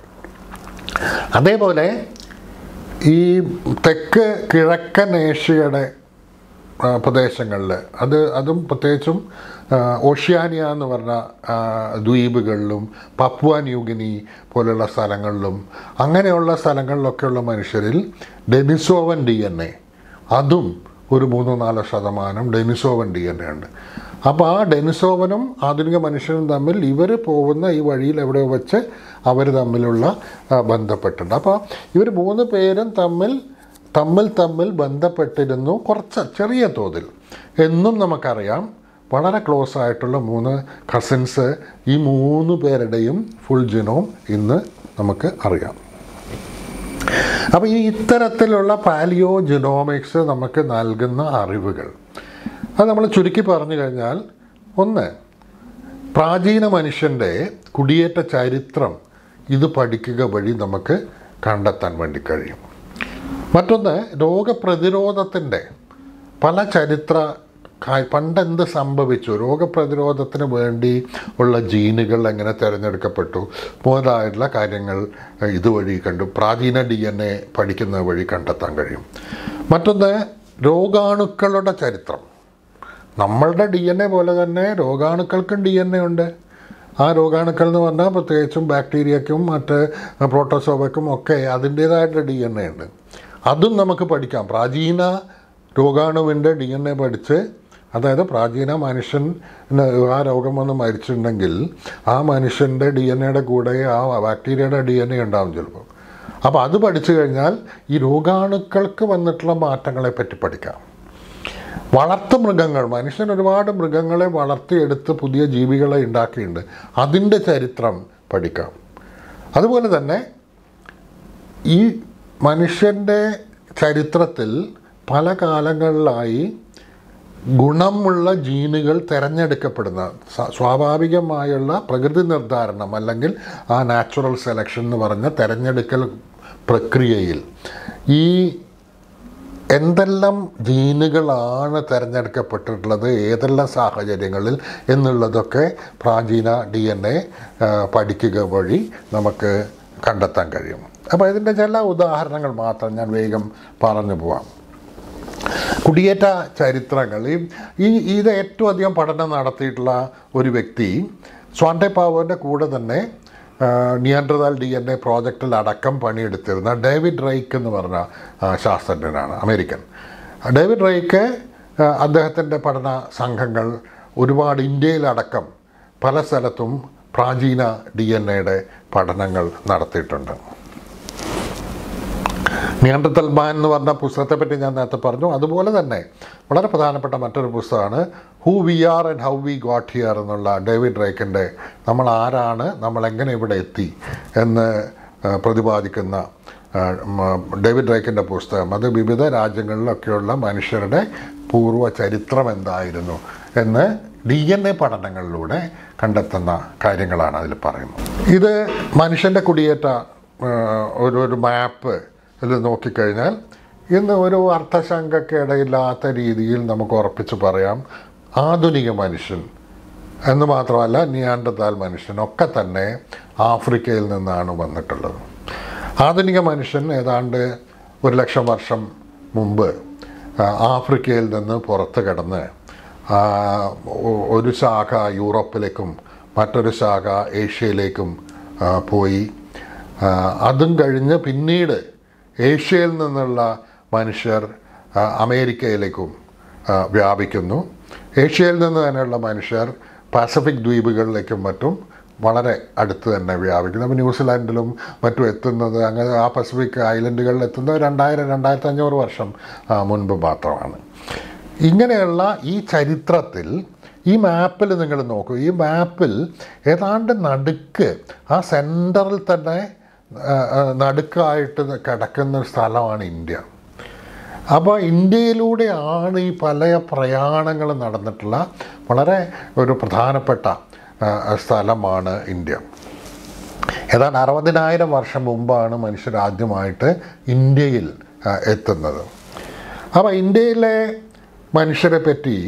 അതേപോലെ ഈ തെക്ക് കിഴക്കൻ ഏഷ്യയുടെ ആ, പ്രദേശങ്ങളിൽ അത് അതും പ്രത്യേകിച്ചും ആ, ഓഷ്യാനിയ എന്ന് പറഞ്ഞ ആ, ദ്വീപുകളിലും പപ്പുവ ന്യൂഗിനി പോലുള്ള സ്ഥലങ്ങളിലും അങ്ങനെയുള്ള സ്ഥലങ്ങളിലൊക്കെയുള്ള മനുഷ്യരിൽ ഡെനിസോവൻ ഡി എൻ എ അതും ഒരു മൂന്നോ നാലോ ശതമാനം ഡെനിസോവൻ ഡി എൻ എ ഉണ്ട് അപ്പോൾ ആ ഡെനിസോവനും ആധുനിക മനുഷ്യനും തമ്മിൽ ഇവർ പോകുന്ന ഈ വഴിയിൽ എവിടെയോ വെച്ച് അവർ തമ്മിലുള്ള ആ, ബന്ധപ്പെട്ടുണ്ട് അപ്പോൾ ഇവർ മൂന്ന് പേരും തമ്മിൽ തമ്മിൽ തമ്മിൽ ബന്ധപ്പെട്ടിരുന്നു കുറച്ച് ചെറിയ തോതിൽ എന്നും നമുക്കറിയാം വളരെ ക്ലോസ് ആയിട്ടുള്ള മൂന്ന് കസിൻസ് ഈ മൂന്ന് പേരുടെയും ഫുൾ ജിനോം ഇന്ന് നമുക്ക് അറിയാം അപ്പോൾ ഈ ഇത്തരത്തിലുള്ള പാലിയോ ജിനോമിക്സ് നമുക്ക് നൽകുന്ന അറിവുകൾ അത് നമ്മൾ ചുരുക്കി പറഞ്ഞു കഴിഞ്ഞാൽ ഒന്ന് പ്രാചീന മനുഷ്യൻ്റെ കുടിയേറ്റ ചരിത്രം ഇത് പഠിക്കുക വഴി നമുക്ക് കണ്ടെത്താൻ വേണ്ടി കഴിയും മറ്റൊന്ന് രോഗപ്രതിരോധത്തിൻ്റെ പല ചരിത്ര കാ- പണ്ടെന്ത് സംഭവിച്ചു രോഗപ്രതിരോധത്തിന് വേണ്ടി ഉള്ള ജീനുകൾ എങ്ങനെ തിരഞ്ഞെടുക്കപ്പെട്ടു മുതലായിട്ടുള്ള കാര്യങ്ങൾ ഏഹ്, ഇതുവഴി കണ്ടു പ്രാചീന ഡി എൻ എ പഠിക്കുന്നത് വഴി കണ്ടെത്താൻ കഴിയും മറ്റൊന്ന് രോഗാണുക്കളുടെ ചരിത്രം നമ്മളുടെ ഡി എൻ എ പോലെ തന്നെ രോഗാണുക്കൾക്കും ഡി എൻ എ ഉണ്ട് ആ രോഗാണുക്കൾ എന്ന് പറഞ്ഞാൽ പ്രത്യേകിച്ചും ബാക്ടീരിയക്കും മറ്റ് പ്രോട്ടോസോവയ്ക്കും ഒക്കെ അതിൻ്റേതായിട്ട് ഡി എൻ എ ഉണ്ട് അതും നമുക്ക് പഠിക്കാം പ്രാചീന രോഗാണുവിൻ്റെ ഡി എൻ എ പഠിച്ച് അതായത് പ്രാചീന മനുഷ്യൻ ആ രോഗം വന്ന് മരിച്ചിട്ടുണ്ടെങ്കിൽ ആ മനുഷ്യൻ്റെ ഡി എൻ എയുടെ കൂടെ ആ ബാക്ടീരിയയുടെ ഡി എൻ എ ഉണ്ടാവും ചിലപ്പോൾ അപ്പോൾ അത് പഠിച്ചു കഴിഞ്ഞാൽ ഈ രോഗാണുക്കൾക്ക് വന്നിട്ടുള്ള മാറ്റങ്ങളെ പറ്റി പഠിക്കാം വളർത്തു മൃഗങ്ങൾ മനുഷ്യൻ ഒരുപാട് മൃഗങ്ങളെ വളർത്തിയെടുത്ത് പുതിയ ജീവികളെ ഉണ്ടാക്കിയിട്ടുണ്ട് അതിൻ്റെ ചരിത്രം പഠിക്കാം അതുപോലെ തന്നെ ഈ മനുഷ്യൻ്റെ ചരിത്രത്തിൽ പല കാലങ്ങളിലായി ഗുണമുള്ള ജീനുകൾ തിരഞ്ഞെടുക്കപ്പെടുന്ന സ- സ്വാഭാവികമായുള്ള പ്രകൃതി നിർദ്ധാരണം അല്ലെങ്കിൽ ആ നാച്ചുറൽ സെലക്ഷൻ എന്ന് പറഞ്ഞ തിരഞ്ഞെടുക്കൽ പ്രക്രിയയിൽ ഈ എന്തെല്ലാം ജീനുകളാണ് തിരഞ്ഞെടുക്കപ്പെട്ടിട്ടുള്ളത് ഏതെല്ലാം സാഹചര്യങ്ങളിൽ എന്നുള്ളതൊക്കെ പ്രാചീന ഡി എൻ എ പഠിക്കുക വഴി നമുക്ക് കണ്ടെത്താൻ കഴിയും അപ്പോൾ ഇതിൻ്റെ ചില ഉദാഹരണങ്ങൾ മാത്രം ഞാൻ വേഗം പറഞ്ഞു പോവാം കുടിയേറ്റ ചരിത്രങ്ങൾ ഈ ഈ ഇത് ഏറ്റവും അധികം പഠനം നടത്തിയിട്ടുള്ള ഒരു വ്യക്തി സ്വാൻഡെ പാവോൻ്റെ കൂടെ തന്നെ നിയന്ത്രതാൽ ഡി എൻ എ പ്രോജക്റ്റിൽ അടക്കം പണിയെടുത്തിരുന്ന ഡേവിഡ് റൈക്ക് എന്ന് പറഞ്ഞ ആ, ശാസ്ത്രജ്ഞനാണ് അമേരിക്കൻ ഡേവിഡ് റൈക്ക് ആ, അദ്ദേഹത്തിൻ്റെ പഠന സംഘങ്ങൾ ഒരുപാട് ഇന്ത്യയിലടക്കം പല സ്ഥലത്തും പ്രാചീന ഡി എൻ എയുടെ പഠനങ്ങൾ നടത്തിയിട്ടുണ്ട് നിയന്ത്രത്തൽ മാൻ എന്ന് പറഞ്ഞ പുസ്തകത്തെ പറ്റി ഞാൻ നേരത്തെ പറഞ്ഞു അതുപോലെ തന്നെ വളരെ പ്രധാനപ്പെട്ട മറ്റൊരു പുസ്തകമാണ് who we are and how we got here എന്നുള്ള ഡേവിഡ് റേക്കിൻ്റെ നമ്മൾ ആരാണ് നമ്മൾ എങ്ങനെ ഇവിടെ എത്തി എന്ന് ആ, പ്രതിപാദിക്കുന്ന ആ, മ- ഡേവിഡ് റേക്കിൻ്റെ പുസ്തകം അത് വിവിധ രാജ്യങ്ങളിലൊക്കെയുള്ള മനുഷ്യരുടെ പൂർവ്വ ചരിത്രം എന്തായിരുന്നു എന്ന് ഡി എൻ എ പഠനങ്ങളിലൂടെ കണ്ടെത്തുന്ന കാര്യങ്ങളാണ് അതിൽ പറയുന്നത് ഇത് മനുഷ്യൻ്റെ കുടിയേറ്റ ആ, ഒരു ഒരു മാപ്പ് ഇത് നോക്കിക്കഴിഞ്ഞാൽ ഇന്ന് ഒരു അർത്ഥശങ്കക്കിടയില്ലാത്ത രീതിയിൽ നമുക്ക് ഉറപ്പിച്ച് പറയാം ആധുനിക മനുഷ്യൻ എന്ന് മാത്രമല്ല നിയാണ്ടത്താൽ മനുഷ്യൻ ഒക്കെ തന്നെ ആഫ്രിക്കയിൽ നിന്നാണ് വന്നിട്ടുള്ളത് ആധുനിക മനുഷ്യൻ ഏതാണ്ട് ഒരു ലക്ഷം വർഷം മുമ്പ് ആ, ആഫ്രിക്കയിൽ നിന്ന് പുറത്ത് കിടന്ന് ആ, ഒ- ഒരു ശാഖ യൂറോപ്പിലേക്കും മറ്റൊരു ശാഖ ഏഷ്യയിലേക്കും ആ, പോയി ആ, അതും കഴിഞ്ഞ് പിന്നീട് ഏഷ്യയിൽ നിന്നുള്ള മനുഷ്യർ ആ, അമേരിക്കയിലേക്കും ആ, വ്യാപിക്കുന്നു ഏഷ്യയിൽ നിന്ന് തന്നെയുള്ള മനുഷ്യർ പസഫിക് ദ്വീപുകളിലേക്കും മറ്റും വളരെ അടുത്ത് തന്നെ വ്യാപിക്കുന്നു അപ്പോൾ ന്യൂസിലാൻഡിലും മറ്റും എത്തുന്നത് അങ്ങനെ ആ പസഫിക് ഐലൻഡുകളിൽ എത്തുന്നത് രണ്ടായിരം രണ്ടായിരത്തി അഞ്ഞൂറ് വർഷം ആ, മുൻപ് മാത്രമാണ് ഇങ്ങനെയുള്ള ഈ ചരിത്രത്തിൽ ഈ മാപ്പിൽ നിങ്ങൾ നോക്കൂ ഈ മാപ്പിൽ ഏതാണ്ട് നടുക്ക് ആ സെൻറ്ററിൽ തന്നെ ആ, ആ, നടുക്കായിട്ട് കിടക്കുന്ന ഒരു സ്ഥലമാണ് ഇന്ത്യ അപ്പോൾ ഇന്ത്യയിലൂടെയാണ് ഈ പല പ്രയാണങ്ങൾ നടന്നിട്ടുള്ള വളരെ ഒരു പ്രധാനപ്പെട്ട ആ, സ്ഥലമാണ് ഇന്ത്യ ഏതാണ്ട് അറുപതിനായിരം വർഷം മുമ്പാണ് മനുഷ്യർ ആദ്യമായിട്ട് ഇന്ത്യയിൽ ആ, എത്തുന്നത് അപ്പോൾ ഇന്ത്യയിലെ മനുഷ്യരെ പറ്റി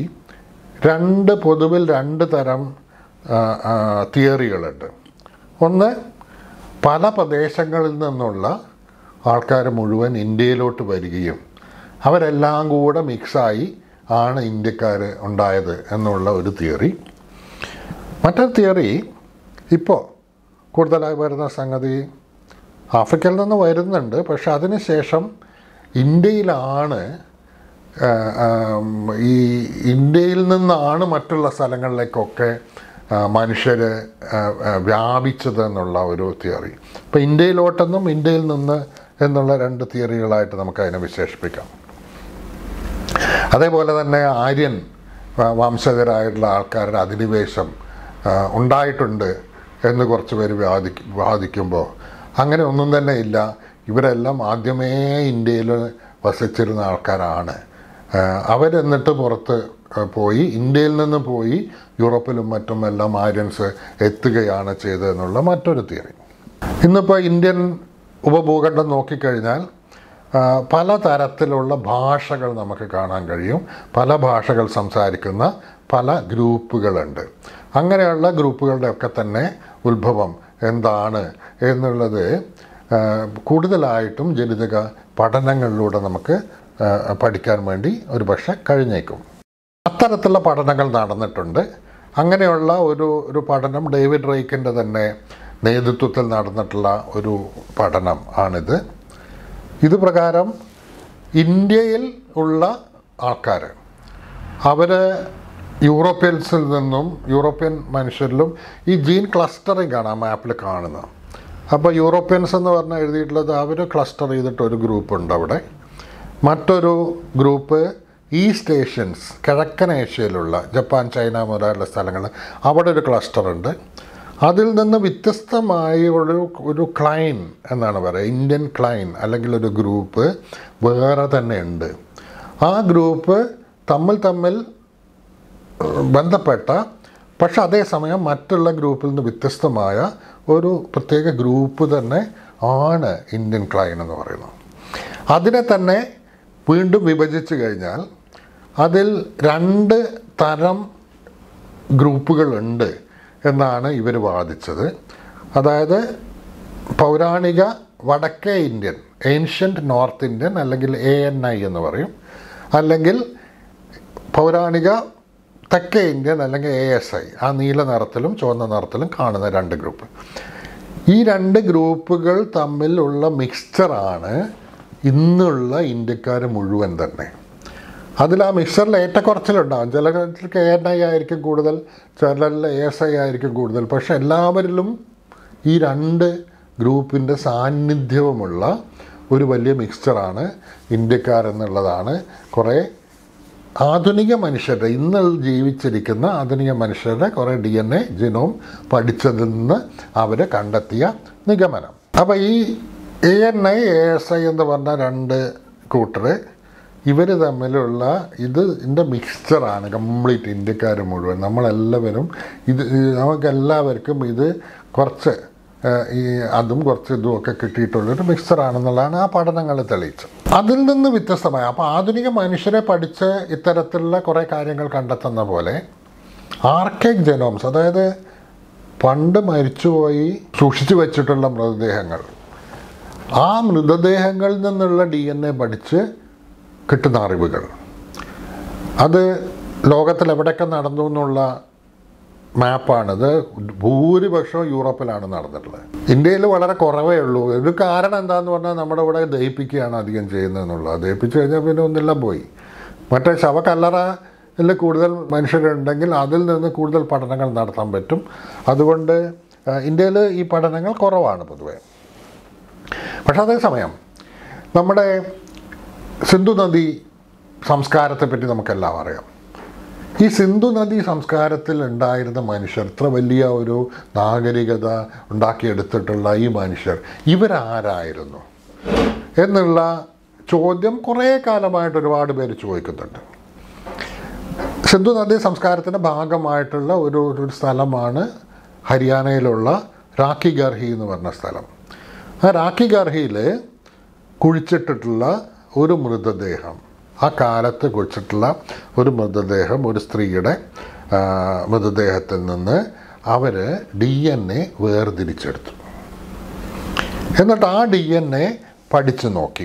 രണ്ട് പൊതുവിൽ രണ്ട് തരം ആ, ആ, തിയറികളുണ്ട് ഒന്ന് പല പ്രദേശങ്ങളിൽ നിന്നുള്ള ആൾക്കാർ മുഴുവൻ ഇന്ത്യയിലോട്ട് വരികയും അവരെല്ലാം കൂടെ മിക്സായി ആണ് ഇന്ത്യക്കാർ ഉണ്ടായത് എന്നുള്ള ഒരു തിയറി മറ്റൊരു തിയറി ഇപ്പോൾ കൂടുതലായി വരുന്ന സംഗതി ആഫ്രിക്കയിൽ നിന്ന് വരുന്നുണ്ട് പക്ഷെ അതിനുശേഷം ഇന്ത്യയിലാണ് ആ, ആം, ഈ ഇന്ത്യയിൽ നിന്നാണ് മറ്റുള്ള സ്ഥലങ്ങളിലേക്കൊക്കെ മനുഷ്യർ വ്യാപിച്ചത് എന്നുള്ള ഒരു തിയറി ഇപ്പോൾ ഇന്ത്യയിലോട്ടെന്നും ഇന്ത്യയിൽ നിന്ന് എന്നുള്ള രണ്ട് തിയറികളായിട്ട് നമുക്ക് അതിനെ വിശേഷിപ്പിക്കാം അതേപോലെ തന്നെ ആര്യൻ വ- വംശജരായിട്ടുള്ള ആൾക്കാരുടെ അധിനിവേശം ആ, ഉണ്ടായിട്ടുണ്ട് എന്ന് കുറച്ച് പേര് വാദി വാദിക്കുമ്പോൾ അങ്ങനെ ഒന്നും തന്നെ ഇല്ല ഇവരെല്ലാം ആദ്യമേ ഇന്ത്യയിൽ വസിച്ചിരുന്ന ആൾക്കാരാണ് ആ, അവരെന്നിട്ട് പുറത്ത് ആ, പോയി ഇന്ത്യയിൽ നിന്ന് പോയി യൂറോപ്പിലും മറ്റും എല്ലാം ആര്യൻസ് എത്തുകയാണ് ചെയ്തതെന്നുള്ള മറ്റൊരു തിയറി ഇന്നിപ്പോൾ ഇന്ത്യൻ ഉപഭൂഖണ്ഡം നോക്കിക്കഴിഞ്ഞാൽ ആ, പല തരത്തിലുള്ള ഭാഷകൾ നമുക്ക് കാണാൻ കഴിയും പല ഭാഷകൾ സംസാരിക്കുന്ന പല ഗ്രൂപ്പുകളുണ്ട് അങ്ങനെയുള്ള ഗ്രൂപ്പുകളുടെ ഒക്കെ തന്നെ ഉത്ഭവം എന്താണ് എന്നുള്ളത് ആ, കൂടുതലായിട്ടും ജനിതക പഠനങ്ങളിലൂടെ നമുക്ക് ആ, പഠിക്കാൻ വേണ്ടി ഒരു പക്ഷെ കഴിഞ്ഞേക്കും അത്തരത്തിലുള്ള പഠനങ്ങൾ നടന്നിട്ടുണ്ട് അങ്ങനെയുള്ള ഒരു ഒരു പഠനം ഡേവിഡ് റേക്കിൻ്റെ തന്നെ നേതൃത്വത്തിൽ നടന്നിട്ടുള്ള ഒരു പഠനം ആണിത് ഇത് പ്രകാരം ഇന്ത്യയിൽ ഉള്ള ആൾക്കാർ അവർ യൂറോപ്യൻസിൽ നിന്നും യൂറോപ്യൻ മനുഷ്യരിലും ഈ ജീൻ ക്ലസ്റ്ററിങ് ആണ് ആ മാപ്പിൽ കാണുന്നത് അപ്പോൾ യൂറോപ്യൻസ് എന്ന് പറഞ്ഞാൽ എഴുതിയിട്ടുള്ളത് അവർ ക്ലസ്റ്റർ ചെയ്തിട്ട് ഒരു ഗ്രൂപ്പ് ഉണ്ട് അവിടെ മറ്റൊരു ഗ്രൂപ്പ് ഈസ്റ്റ് ഏഷ്യൻസ് കിഴക്കൻ ഏഷ്യയിലുള്ള ജപ്പാൻ ചൈന മുതലായുള്ള സ്ഥലങ്ങൾ അവിടെ ഒരു ക്ലസ്റ്റർ ഉണ്ട് അതിൽ നിന്ന് വ്യത്യസ്തമായ ഒരു ഒരു ക്ലൈൻ എന്നാണ് പറയുക ഇന്ത്യൻ ക്ലൈൻ അല്ലെങ്കിൽ ഒരു ഗ്രൂപ്പ് വേറെ തന്നെ ഉണ്ട് ആ ഗ്രൂപ്പ് തമ്മിൽ തമ്മിൽ ബന്ധപ്പെട്ട പക്ഷെ അതേസമയം മറ്റുള്ള ഗ്രൂപ്പിൽ നിന്ന് വ്യത്യസ്തമായ ഒരു പ്രത്യേക ഗ്രൂപ്പ് തന്നെ ആണ് ഇന്ത്യൻ ക്ലൈൻ എന്ന് പറയുന്നത് അതിനെ തന്നെ വീണ്ടും വിഭജിച്ച് കഴിഞ്ഞാൽ അതിൽ രണ്ട് തരം ഗ്രൂപ്പുകളുണ്ട് എന്നാണ് ഇവർ വാദിച്ചത് അതായത് പൗരാണിക വടക്കേ ഇന്ത്യൻ ഏൻഷ്യൻറ്റ് നോർത്ത് ഇന്ത്യൻ അല്ലെങ്കിൽ എ എൻ ഐ എന്ന് പറയും അല്ലെങ്കിൽ പൗരാണിക തെക്കേ ഇന്ത്യൻ അല്ലെങ്കിൽ എ എസ് ഐ ആ നീല നിറത്തിലും ചുവന്ന നിറത്തിലും കാണുന്ന രണ്ട് ഗ്രൂപ്പ് ഈ രണ്ട് ഗ്രൂപ്പുകൾ തമ്മിലുള്ള മിക്സ്ചറാണ് ഇന്നുള്ള ഇന്ത്യക്കാർ മുഴുവൻ തന്നെ അതിൽ ആ മിക്സറിൽ ഏറ്റക്കുറച്ചിലുണ്ടാകും ചില കെ എൻ ഐ ആയിരിക്കും കൂടുതൽ ചിലരിൽ എ എസ് ഐ ആയിരിക്കും കൂടുതൽ പക്ഷെ എല്ലാവരിലും ഈ രണ്ട് ഗ്രൂപ്പിൻ്റെ സാന്നിധ്യവുമുള്ള ഒരു വലിയ മിക്സ്ചറാണ് ഇന്ത്യക്കാരെന്നുള്ളതാണ് കുറേ ആധുനിക മനുഷ്യരുടെ ഇന്ന് ജീവിച്ചിരിക്കുന്ന ആധുനിക മനുഷ്യരുടെ കുറേ ഡി എൻ എ ജിനോം പഠിച്ചതിൽ നിന്ന് അവർ കണ്ടെത്തിയ നിഗമനം അപ്പോൾ ഈ A N I A S I എന്ന് പറഞ്ഞ രണ്ട് കൂട്ടർ ഇവർ തമ്മിലുള്ള ഇത് ഇതിൻ്റെ മിക്സ്ചറാണ് കംപ്ലീറ്റ് ഇന്ത്യക്കാർ മുഴുവൻ നമ്മളെല്ലാവരും ഇത് നമുക്കെല്ലാവർക്കും ഇത് കുറച്ച് ഏഹ്, ഈ അതും കുറച്ച് ഇതും ഒക്കെ കിട്ടിയിട്ടുള്ളൊരു മിക്സ്ചറാണെന്നുള്ളതാണ് ആ പഠനങ്ങൾ തെളിയിച്ചത് അതിൽ നിന്ന് വ്യത്യസ്തമായ അപ്പോൾ ആധുനിക മനുഷ്യരെ പഠിച്ച് ഇത്തരത്തിലുള്ള കുറേ കാര്യങ്ങൾ കണ്ടെത്തുന്ന പോലെ ആർക്കൈക് ജെനോംസ് അതായത് പണ്ട് മരിച്ചുപോയി സൂക്ഷിച്ചു വെച്ചിട്ടുള്ള മൃതദേഹങ്ങൾ ആ മൃതദേഹങ്ങളിൽ നിന്നുള്ള ഡി എൻ എ പഠിച്ച് കിട്ടുന്ന അറിവുകൾ അത് ലോകത്തിൽ എവിടെയൊക്കെ നടന്നു എന്നുള്ള മാപ്പാണിത് ഭൂരിപക്ഷവും യൂറോപ്പിലാണ് നടന്നിട്ടുള്ളത് ഇന്ത്യയിൽ വളരെ കുറവേ ഉള്ളൂ ഒരു കാരണം എന്താണെന്ന് പറഞ്ഞാൽ നമ്മുടെ ഇവിടെ ദഹിപ്പിക്കുകയാണ് അധികം ചെയ്യുന്നതെന്നുള്ളത് ദഹിപ്പിച്ച് കഴിഞ്ഞാൽ പിന്നെ ഒന്നെല്ലാം പോയി മറ്റേ ശവക്കല്ലറയിൽ കൂടുതൽ മനുഷ്യരുണ്ടെങ്കിൽ അതിൽ നിന്ന് കൂടുതൽ പഠനങ്ങൾ നടത്താൻ പറ്റും അതുകൊണ്ട് ഇന്ത്യയിൽ ഈ പഠനങ്ങൾ കുറവാണ് പൊതുവേ പക്ഷെ അതേസമയം നമ്മുടെ സിന്ധു നദി സംസ്കാരത്തെ പറ്റി നമുക്കെല്ലാം അറിയാം ഈ സിന്ധു നദി സംസ്കാരത്തിൽ ഉണ്ടായിരുന്ന മനുഷ്യർ ഇത്ര വലിയ ഒരു നാഗരികത ഉണ്ടാക്കിയെടുത്തിട്ടുള്ള ഈ മനുഷ്യർ ഇവരാരായിരുന്നു എന്നുള്ള ചോദ്യം കുറേ കാലമായിട്ട് ഒരുപാട് പേര് ചോദിക്കുന്നുണ്ട് സിന്ധു നദി സംസ്കാരത്തിൻ്റെ ഭാഗമായിട്ടുള്ള ഒരു ഒരു സ്ഥലമാണ് ഹരിയാനയിലുള്ള രാഖി ഗർഹി എന്ന് പറഞ്ഞ സ്ഥലം ആ രാഖി ഗർഹിയിൽ കുഴിച്ചിട്ടിട്ടുള്ള ഒരു മൃതദേഹം ആ കാലത്ത് കുഴിച്ചിട്ടുള്ള ഒരു മൃതദേഹം ഒരു സ്ത്രീയുടെ ആ, മൃതദേഹത്തിൽ നിന്ന് അവർ ഡി എൻ എ വേർതിരിച്ചെടുത്തു എന്നിട്ട് ആ ഡി എൻ എ പഠിച്ചു നോക്കി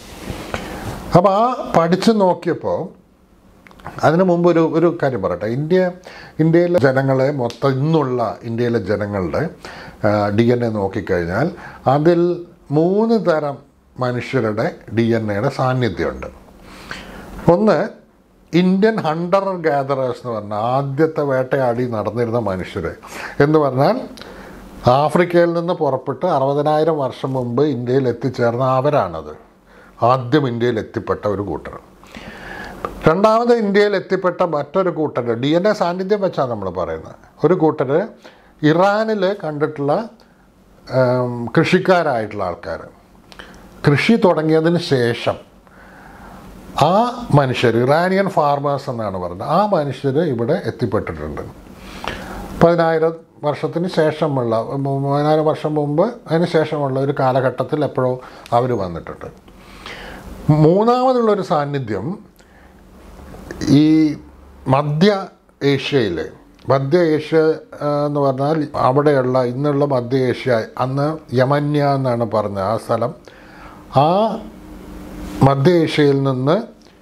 അപ്പോൾ ആ പഠിച്ചു നോക്കിയപ്പോൾ അതിനു മുമ്പ് ഒരു ഒരു കാര്യം പറയട്ടെ ഇന്ത്യ ഇന്ത്യയിലെ ജനങ്ങളെ മൊത്തം ഇന്നുള്ള ഇന്ത്യയിലെ ജനങ്ങളുടെ ഡി എൻ എ നോക്കിക്കഴിഞ്ഞാൽ അതിൽ മൂന്ന് തരം മനുഷ്യരുടെ ഡി എൻ എയുടെ സാന്നിധ്യമുണ്ട് ഒന്ന് ഇന്ത്യൻ ഹണ്ടർ ഗാദറേഴ്സ് എന്ന് പറഞ്ഞാൽ ആദ്യത്തെ വേട്ടയാടി നടന്നിരുന്ന മനുഷ്യർ എന്ന് പറഞ്ഞാൽ ആഫ്രിക്കയിൽ നിന്ന് പുറപ്പെട്ട് അറുപതിനായിരം വർഷം മുമ്പ് ഇന്ത്യയിൽ എത്തിച്ചേർന്ന അവരാണത് ആദ്യം ഇന്ത്യയിൽ എത്തിപ്പെട്ട ഒരു കൂട്ടർ രണ്ടാമത് ഇന്ത്യയിൽ എത്തിപ്പെട്ട മറ്റൊരു കൂട്ടർ ഡി എൻ എ സാന്നിധ്യം വെച്ചാണ് നമ്മൾ പറയുന്നത് ഒരു കൂട്ടർ ഇറാനിൽ കണ്ടിട്ടുള്ള ഉം, കൃഷിക്കാരായിട്ടുള്ള ആൾക്കാർ കൃഷി തുടങ്ങിയതിന് ശേഷം ആ മനുഷ്യർ ഇറാനിയൻ ഫാർമേഴ്സ് എന്നാണ് പറയുന്നത് ആ മനുഷ്യർ ഇവിടെ എത്തിപ്പെട്ടിട്ടുണ്ട് പതിനായിരം വർഷത്തിന് ശേഷമുള്ള മു- പതിനായിരം വർഷം മുമ്പ് അതിന് ശേഷമുള്ള ഒരു കാലഘട്ടത്തിൽ എപ്പോഴോ അവർ വന്നിട്ടുണ്ട് മൂന്നാമതുള്ളൊരു സാന്നിധ്യം ഈ മധ്യ ഏഷ്യയിൽ മധ്യ ഏഷ്യ ആ, എന്ന് പറഞ്ഞാൽ അവിടെയുള്ള ഇന്നുള്ള മധ്യ ഏഷ്യ അന്ന് യമന്യ എന്നാണ് പറഞ്ഞത് ആ സ്ഥലം ആ മധ്യ ഏഷ്യയിൽ നിന്ന്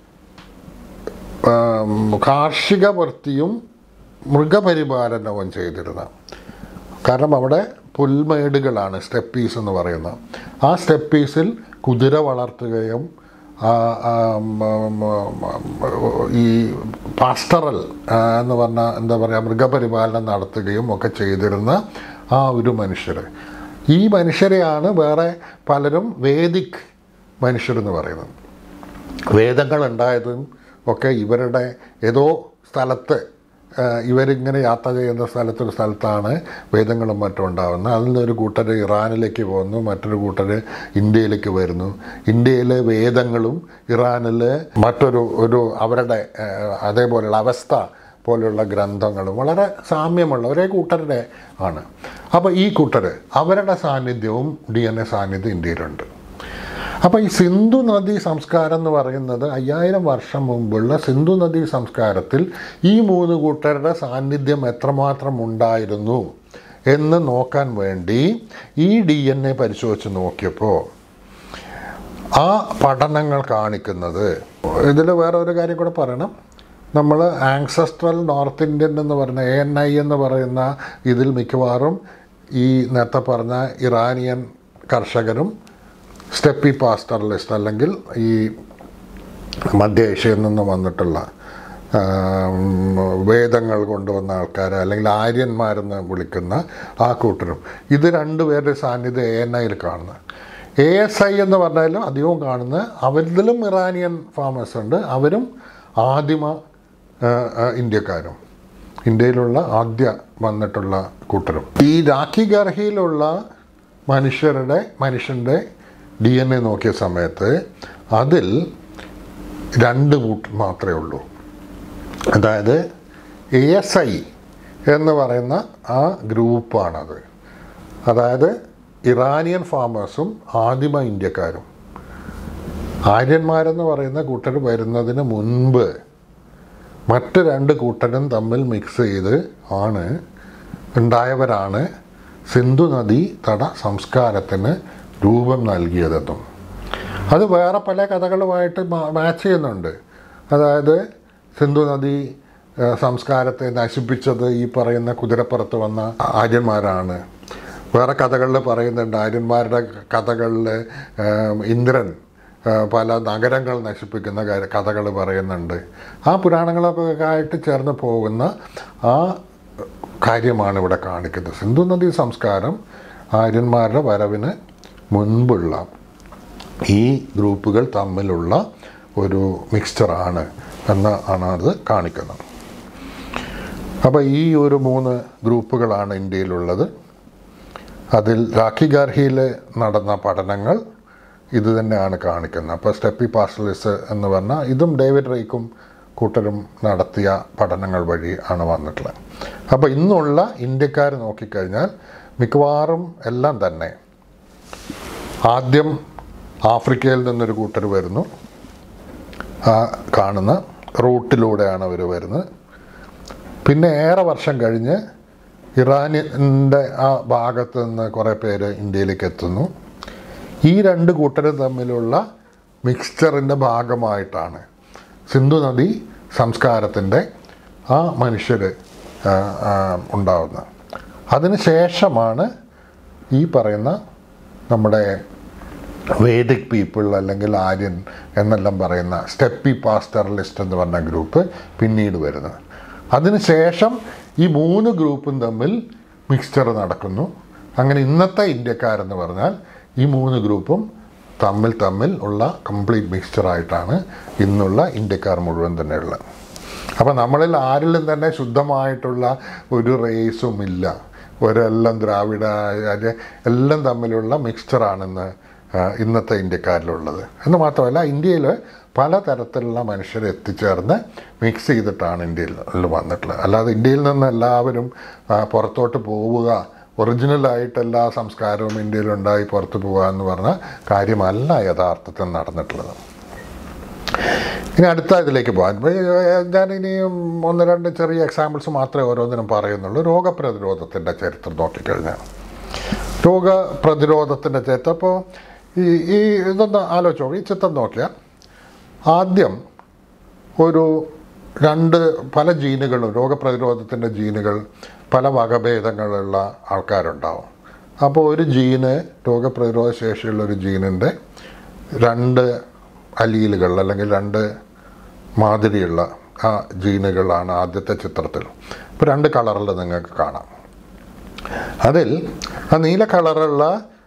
ആം, കാർഷിക വൃത്തിയും മൃഗപരിപാലനവും ചെയ്തിരുന്ന കാരണം അവിടെ പുൽമേടുകളാണ് സ്റ്റെപ്പീസ് എന്ന് പറയുന്നത് ആ സ്റ്റെപ്പീസിൽ കുതിര വളർത്തുകയും ആ, ആ, മ, മ, മ, ഈ പാസ്റ്ററൽ ആ, എന്ന് പറഞ്ഞ എന്താ പറയുക മൃഗപരിപാലനം നടത്തുകയും ഒക്കെ ചെയ്തിരുന്ന ആ ഒരു മനുഷ്യർ ഈ മനുഷ്യരെയാണ് വേറെ പലരും വേദിക് മനുഷ്യരെന്ന് പറയുന്നത് വേദങ്ങൾ ഉണ്ടായതും ഒക്കെ ഇവരുടെ ഏതോ സ്ഥലത്ത് ആ, ഇവരിങ്ങനെ യാത്ര ചെയ്യുന്ന സ്ഥലത്തൊരു സ്ഥലത്താണ് വേദങ്ങളും മറ്റും ഉണ്ടാകുന്നത് അതിൽ നിന്നൊരു കൂട്ടർ ഇറാനിലേക്ക് പോകുന്നു മറ്റൊരു കൂട്ടർ ഇന്ത്യയിലേക്ക് വരുന്നു ഇന്ത്യയിലെ വേദങ്ങളും ഇറാനിൽ മറ്റൊരു ഒരു അവരുടെ ആ, അതേപോലെയുള്ള അവസ്ഥ പോലെയുള്ള ഗ്രന്ഥങ്ങളും വളരെ സാമ്യമുള്ള ഒരേ കൂട്ടരുടെ ആണ് അപ്പോൾ ഈ കൂട്ടർ അവരുടെ സാന്നിധ്യവും ഡി എൻ എ സാന്നിധ്യം ഇന്ത്യയിലുണ്ട് അപ്പോൾ ഈ സിന്ധു നദി സംസ്കാരം എന്ന് പറയുന്നത് അയ്യായിരം വർഷം മുമ്പുള്ള സിന്ധു നദി സംസ്കാരത്തിൽ ഈ മൂന്ന് കൂട്ടരുടെ സാന്നിധ്യം എത്രമാത്രം ഉണ്ടായിരുന്നു എന്ന് നോക്കാൻ വേണ്ടി ഈ ഡി എൻ എ പരിശോധിച്ച് നോക്കിയപ്പോൾ ആ പഠനങ്ങൾ കാണിക്കുന്നത് ഇതിൽ വേറെ ഒരു കാര്യം കൂടെ പറയണം നമ്മൾ ആങ്സസ്ട്രൽ നോർത്ത് ഇന്ത്യൻ എന്ന് പറയുന്ന എ എൻ ഐ എന്ന് പറയുന്ന ഇതിൽ മിക്കവാറും ഈ നേരത്തെ പറഞ്ഞ ഇറാനിയൻ കർഷകരും സ്റ്റെപ്പി പാസ്റ്ററലിസ്റ്റ് അല്ലെങ്കിൽ ഈ മധ്യ ഏഷ്യയിൽ നിന്ന് വന്നിട്ടുള്ള ആം, വേദങ്ങൾ കൊണ്ടുവന്ന ആൾക്കാർ അല്ലെങ്കിൽ ആര്യന്മാരെന്ന് വിളിക്കുന്ന ആ കൂട്ടരും ഇത് രണ്ടുപേരുടെ സാന്നിധ്യം എ എൻ ഐയിൽ കാണുന്നത് എ എസ് ഐ എന്ന് പറഞ്ഞാലും അധികവും കാണുന്ന അവരിലും ഇറാനിയൻ ഫാമേഴ്സ് ഉണ്ട് അവരും ആദിമ ആ, ആ, ഇന്ത്യക്കാരും ഇന്ത്യയിലുള്ള ആദ്യ വന്നിട്ടുള്ള കൂട്ടരും ഈ രാഖി ഗർഹിയിലുള്ള മനുഷ്യരുടെ മനുഷ്യൻ്റെ ഡി എൻ എ നോക്കിയ സമയത്ത് അതിൽ രണ്ട് കൂട്ട് മാത്രമേ ഉള്ളൂ അതായത് എ എസ് ഐ എന്ന് പറയുന്ന ആ ഗ്രൂപ്പാണത് അതായത് ഇറാനിയൻ ഫാമേഴ്സും ആദിമ ഇന്ത്യക്കാരും ആര്യന്മാരെന്ന് പറയുന്ന കൂട്ടർ വരുന്നതിന് മുൻപ് മറ്റ് രണ്ട് കൂട്ടരും തമ്മിൽ മിക്സ് ചെയ്ത് ആണ് ഉണ്ടായവരാണ് സിന്ധു നദി തട സംസ്കാരത്തിന് രൂപം നൽകിയതെന്നും അത് വേറെ പല കഥകളുമായിട്ട് മാ- മാച്ച് ചെയ്യുന്നുണ്ട് അതായത് സിന്ധു നദി ആ, സംസ്കാരത്തെ നശിപ്പിച്ചത് ഈ പറയുന്ന കുതിരപ്പുറത്ത് വന്ന ആര്യന്മാരാണ് വേറെ കഥകളിൽ പറയുന്നുണ്ട് ആര്യന്മാരുടെ കഥകളിൽ ഇന്ദ്രൻ ആ, പല നഗരങ്ങൾ നശിപ്പിക്കുന്ന കഥകൾ പറയുന്നുണ്ട് ആ പുരാണങ്ങളൊക്കെ ആയിട്ട് ചേർന്ന് പോകുന്ന ആ കാര്യമാണ് ഇവിടെ കാണിക്കുന്നത് സിന്ധു നദി സംസ്കാരം ആര്യന്മാരുടെ വരവിന് മുൻപുള്ള ഈ ഗ്രൂപ്പുകൾ തമ്മിലുള്ള ഒരു മിക്സ്ചറാണ് എന്ന് ആണ് അത് കാണിക്കുന്നത് അപ്പോൾ ഈ ഒരു മൂന്ന് ഗ്രൂപ്പുകളാണ് ഇന്ത്യയിലുള്ളത് അതിൽ രാഖി ഗാർഹിയിൽ നടന്ന പഠനങ്ങൾ ഇത് തന്നെയാണ് കാണിക്കുന്നത് അപ്പോൾ സ്റ്റെപ്പി പാസ്റ്റലിസ് എന്ന് പറഞ്ഞാൽ ഇതും ഡേവിഡ് റേക്കും കൂട്ടരും നടത്തിയ പഠനങ്ങൾ വഴി ആണ് വന്നിട്ടുള്ളത് അപ്പോൾ ഇന്നുള്ള ഇന്ത്യക്കാർ നോക്കിക്കഴിഞ്ഞാൽ മിക്കവാറും എല്ലാം തന്നെ ആദ്യം ആഫ്രിക്കയിൽ നിന്നൊരു കൂട്ടർ വരുന്നു ആ കാണുന്ന റൂട്ടിലൂടെയാണ് അവർ വരുന്നത് പിന്നെ ഏറെ വർഷം കഴിഞ്ഞ് ഇറാനിൻ്റെ ആ ഭാഗത്ത് നിന്ന് കുറേ പേര് ഇന്ത്യയിലേക്ക് എത്തുന്നു ഈ രണ്ട് കൂട്ടരും തമ്മിലുള്ള മിക്സ്ചറിൻ്റെ ഭാഗമായിട്ടാണ് സിന്ധു നദി സംസ്കാരത്തിൻ്റെ ആ മനുഷ്യർ ഉണ്ടാവുന്നത് അതിന് ശേഷമാണ് ഈ പറയുന്ന നമ്മുടെ വേദിക് പീപ്പിൾ അല്ലെങ്കിൽ ആര്യൻ എന്നെല്ലാം പറയുന്ന സ്റ്റെപ്പി പാസ്റ്ററലിസ്റ്റ് എന്ന് പറഞ്ഞ ഗ്രൂപ്പ് പിന്നീട് വരുന്നത് അതിനുശേഷം ഈ മൂന്ന് ഗ്രൂപ്പും തമ്മിൽ മിക്സ്ചർ നടക്കുന്നു അങ്ങനെ ഇന്നത്തെ ഇന്ത്യക്കാരെന്ന് പറഞ്ഞാൽ ഈ മൂന്ന് ഗ്രൂപ്പും തമ്മിൽ തമ്മിൽ ഉള്ള കംപ്ലീറ്റ് മിക്സ്ചറായിട്ടാണ് ഇന്നുള്ള ഇന്ത്യക്കാർ മുഴുവൻ തന്നെ ഉള്ളത് അപ്പോൾ നമ്മളിൽ ആരിലും തന്നെ ശുദ്ധമായിട്ടുള്ള ഒരു റേസും ഇല്ല ഒരെല്ലാം ദ്രാവിഡ ആര്യ എല്ലാം തമ്മിലുള്ള മിക്സ്ചറാണെന്ന് ആ, ഇന്നത്തെ ഇന്ത്യക്കാരിലുള്ളത് എന്ന് മാത്രമല്ല ഇന്ത്യയിൽ പലതരത്തിലുള്ള മനുഷ്യർ എത്തിച്ചേർന്ന് മിക്സ് ചെയ്തിട്ടാണ് ഇന്ത്യയിൽ വന്നിട്ടുള്ളത് അല്ലാതെ ഇന്ത്യയിൽ നിന്ന് എല്ലാവരും ആ, പുറത്തോട്ട് പോവുക ഒറിജിനലായിട്ട് എല്ലാ സംസ്കാരവും ഇന്ത്യയിലുണ്ടായി പുറത്തു പോകുക എന്ന് പറഞ്ഞ കാര്യമല്ല യഥാർത്ഥത്തിൽ നടന്നിട്ടുള്ളത് ഇനി അടുത്ത ഇതിലേക്ക് പോകാൻ ഇപ്പൊ, ഏർ, ഞാൻ ഇനി ഒന്ന് രണ്ട് ചെറിയ എക്സാമ്പിൾസ് മാത്രമേ ഓരോന്നിനും പറയുന്നുള്ളൂ രോഗപ്രതിരോധത്തിൻ്റെ ചരിത്രം നോക്കിക്കഴിഞ്ഞാൽ രോഗപ്രതിരോധത്തിൻ്റെ ചരിത്രം അപ്പോൾ ഈ ഈ ഇതൊന്ന് ആലോചിച്ച് നോക്കി ഈ ചിത്രം നോക്കിയാൽ ആദ്യം ഒരു രണ്ട് പല ജീനുകളും രോഗപ്രതിരോധത്തിൻ്റെ ജീനുകൾ പല വകഭേദങ്ങളുള്ള ആൾക്കാരുണ്ടാവും അപ്പോൾ ഒരു ജീന് രോഗപ്രതിരോധ ശേഷിയുള്ള ഒരു ജീനിൻ്റെ രണ്ട് അലീലുകൾ അല്ലെങ്കിൽ രണ്ട് മാതിരിയുള്ള ആ ജീനുകളാണ് ആദ്യത്തെ ചിത്രത്തിൽ ഇപ്പോൾ രണ്ട് കളറിൽ നിങ്ങൾക്ക് കാണാം അതിൽ ആ നീല കളറുള്ള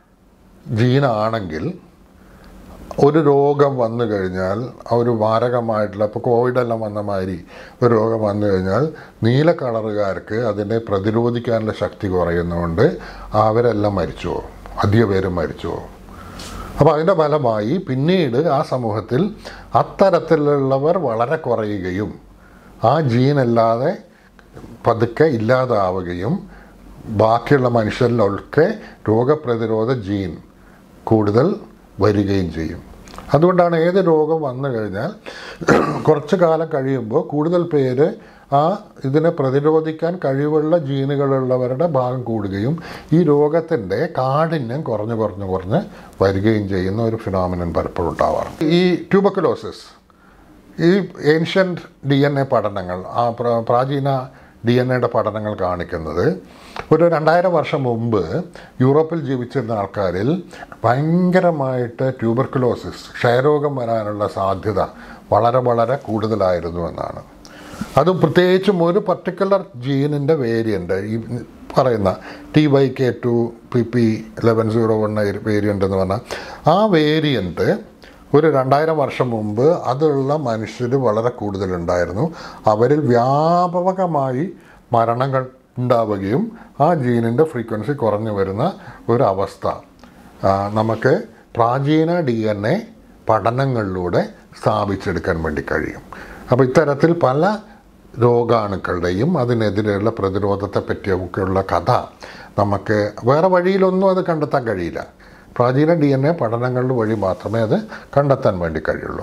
ജീനാണെങ്കിൽ ഒരു രോഗം വന്നു കഴിഞ്ഞാൽ ആ ഒരു മാരകമായിട്ടുള്ള ഇപ്പോൾ കോവിഡെല്ലാം വന്ന മാതിരി ഒരു രോഗം വന്നു കഴിഞ്ഞാൽ നീല കളറുകാർക്ക് അതിനെ പ്രതിരോധിക്കാനുള്ള ശക്തി കുറയുന്നതുകൊണ്ട് അവരെല്ലാം മരിച്ചു പോകും അധിക പേരും മരിച്ചു പോകും അപ്പോൾ അതിൻ്റെ ഫലമായി പിന്നീട് ആ സമൂഹത്തിൽ അത്തരത്തിലുള്ളവർ വളരെ കുറയുകയും ആ ജീനല്ലാതെ പതുക്കെ ഇല്ലാതാവുകയും ബാക്കിയുള്ള മനുഷ്യരിലൊക്കെ രോഗപ്രതിരോധ ജീൻ കൂടുതൽ വരികയും ചെയ്യും അതുകൊണ്ടാണ് ഏത് രോഗം വന്നു കഴിഞ്ഞാൽ കുറച്ച് കാലം കഴിയുമ്പോൾ കൂടുതൽ പേര് ആ ഇതിനെ പ്രതിരോധിക്കാൻ കഴിവുള്ള ജീനുകളുള്ളവരുടെ ഭാഗം കൂടുകയും ഈ രോഗത്തിൻ്റെ കാഠിന്യം കുറഞ്ഞ് കുറഞ്ഞ് കുറഞ്ഞ് വരികയും ചെയ്യുന്ന ഒരു ഫിനോമിനൻ പലപ്പോഴും ഉണ്ടാവാറുണ്ട് ഈ ട്യൂബക്കുലോസിസ് ഈ ഏൻഷ്യൻറ്റ് ഡി എൻ എ പഠനങ്ങൾ ആ പ്ര- പ്രാചീന ഡി എൻ എയുടെ പഠനങ്ങൾ കാണിക്കുന്നത് ഒരു രണ്ടായിരം വർഷം മുമ്പ് യൂറോപ്പിൽ ജീവിച്ചിരുന്ന ആൾക്കാരിൽ ഭയങ്കരമായിട്ട് ട്യൂബർക്കുലോസിസ് ക്ഷയരോഗം വരാനുള്ള സാധ്യത വളരെ വളരെ കൂടുതലായിരുന്നു എന്നാണ് അതും പ്രത്യേകിച്ചും ഒരു പർട്ടിക്കുലർ ജീനിൻ്റെ വേരിയൻ്റ് ഈ പറയുന്ന T Y K two P P eleven zero one variant എന്ന് പറഞ്ഞാൽ ആ വേരിയൻറ്റ് ഒരു രണ്ടായിരം വർഷം മുമ്പ് അതുള്ള മനുഷ്യർ വളരെ കൂടുതലുണ്ടായിരുന്നു അവരിൽ വ്യാപകമായി മരണങ്ങൾ ഉണ്ടാവുകയും ആ ജീനിൻ്റെ ഫ്രീക്വൻസി കുറഞ്ഞു വരുന്ന ഒരു അവസ്ഥ ആ, നമുക്ക് പ്രാചീന ഡി എൻ എ പഠനങ്ങളിലൂടെ സ്ഥാപിച്ചെടുക്കാൻ വേണ്ടി കഴിയും അപ്പോൾ ഇത്തരത്തിൽ പല രോഗാണുക്കളുടെയും അതിനെതിരെയുള്ള പ്രതിരോധത്തെ പറ്റിയൊക്കെയുള്ള കഥ നമുക്ക് വേറെ വഴിയിലൊന്നും അത് കണ്ടെത്താൻ കഴിയില്ല പ്രാചീന ഡി എൻ എ പഠനങ്ങളുടെ വഴി മാത്രമേ അത് കണ്ടെത്താൻ വേണ്ടി കഴിയുള്ളൂ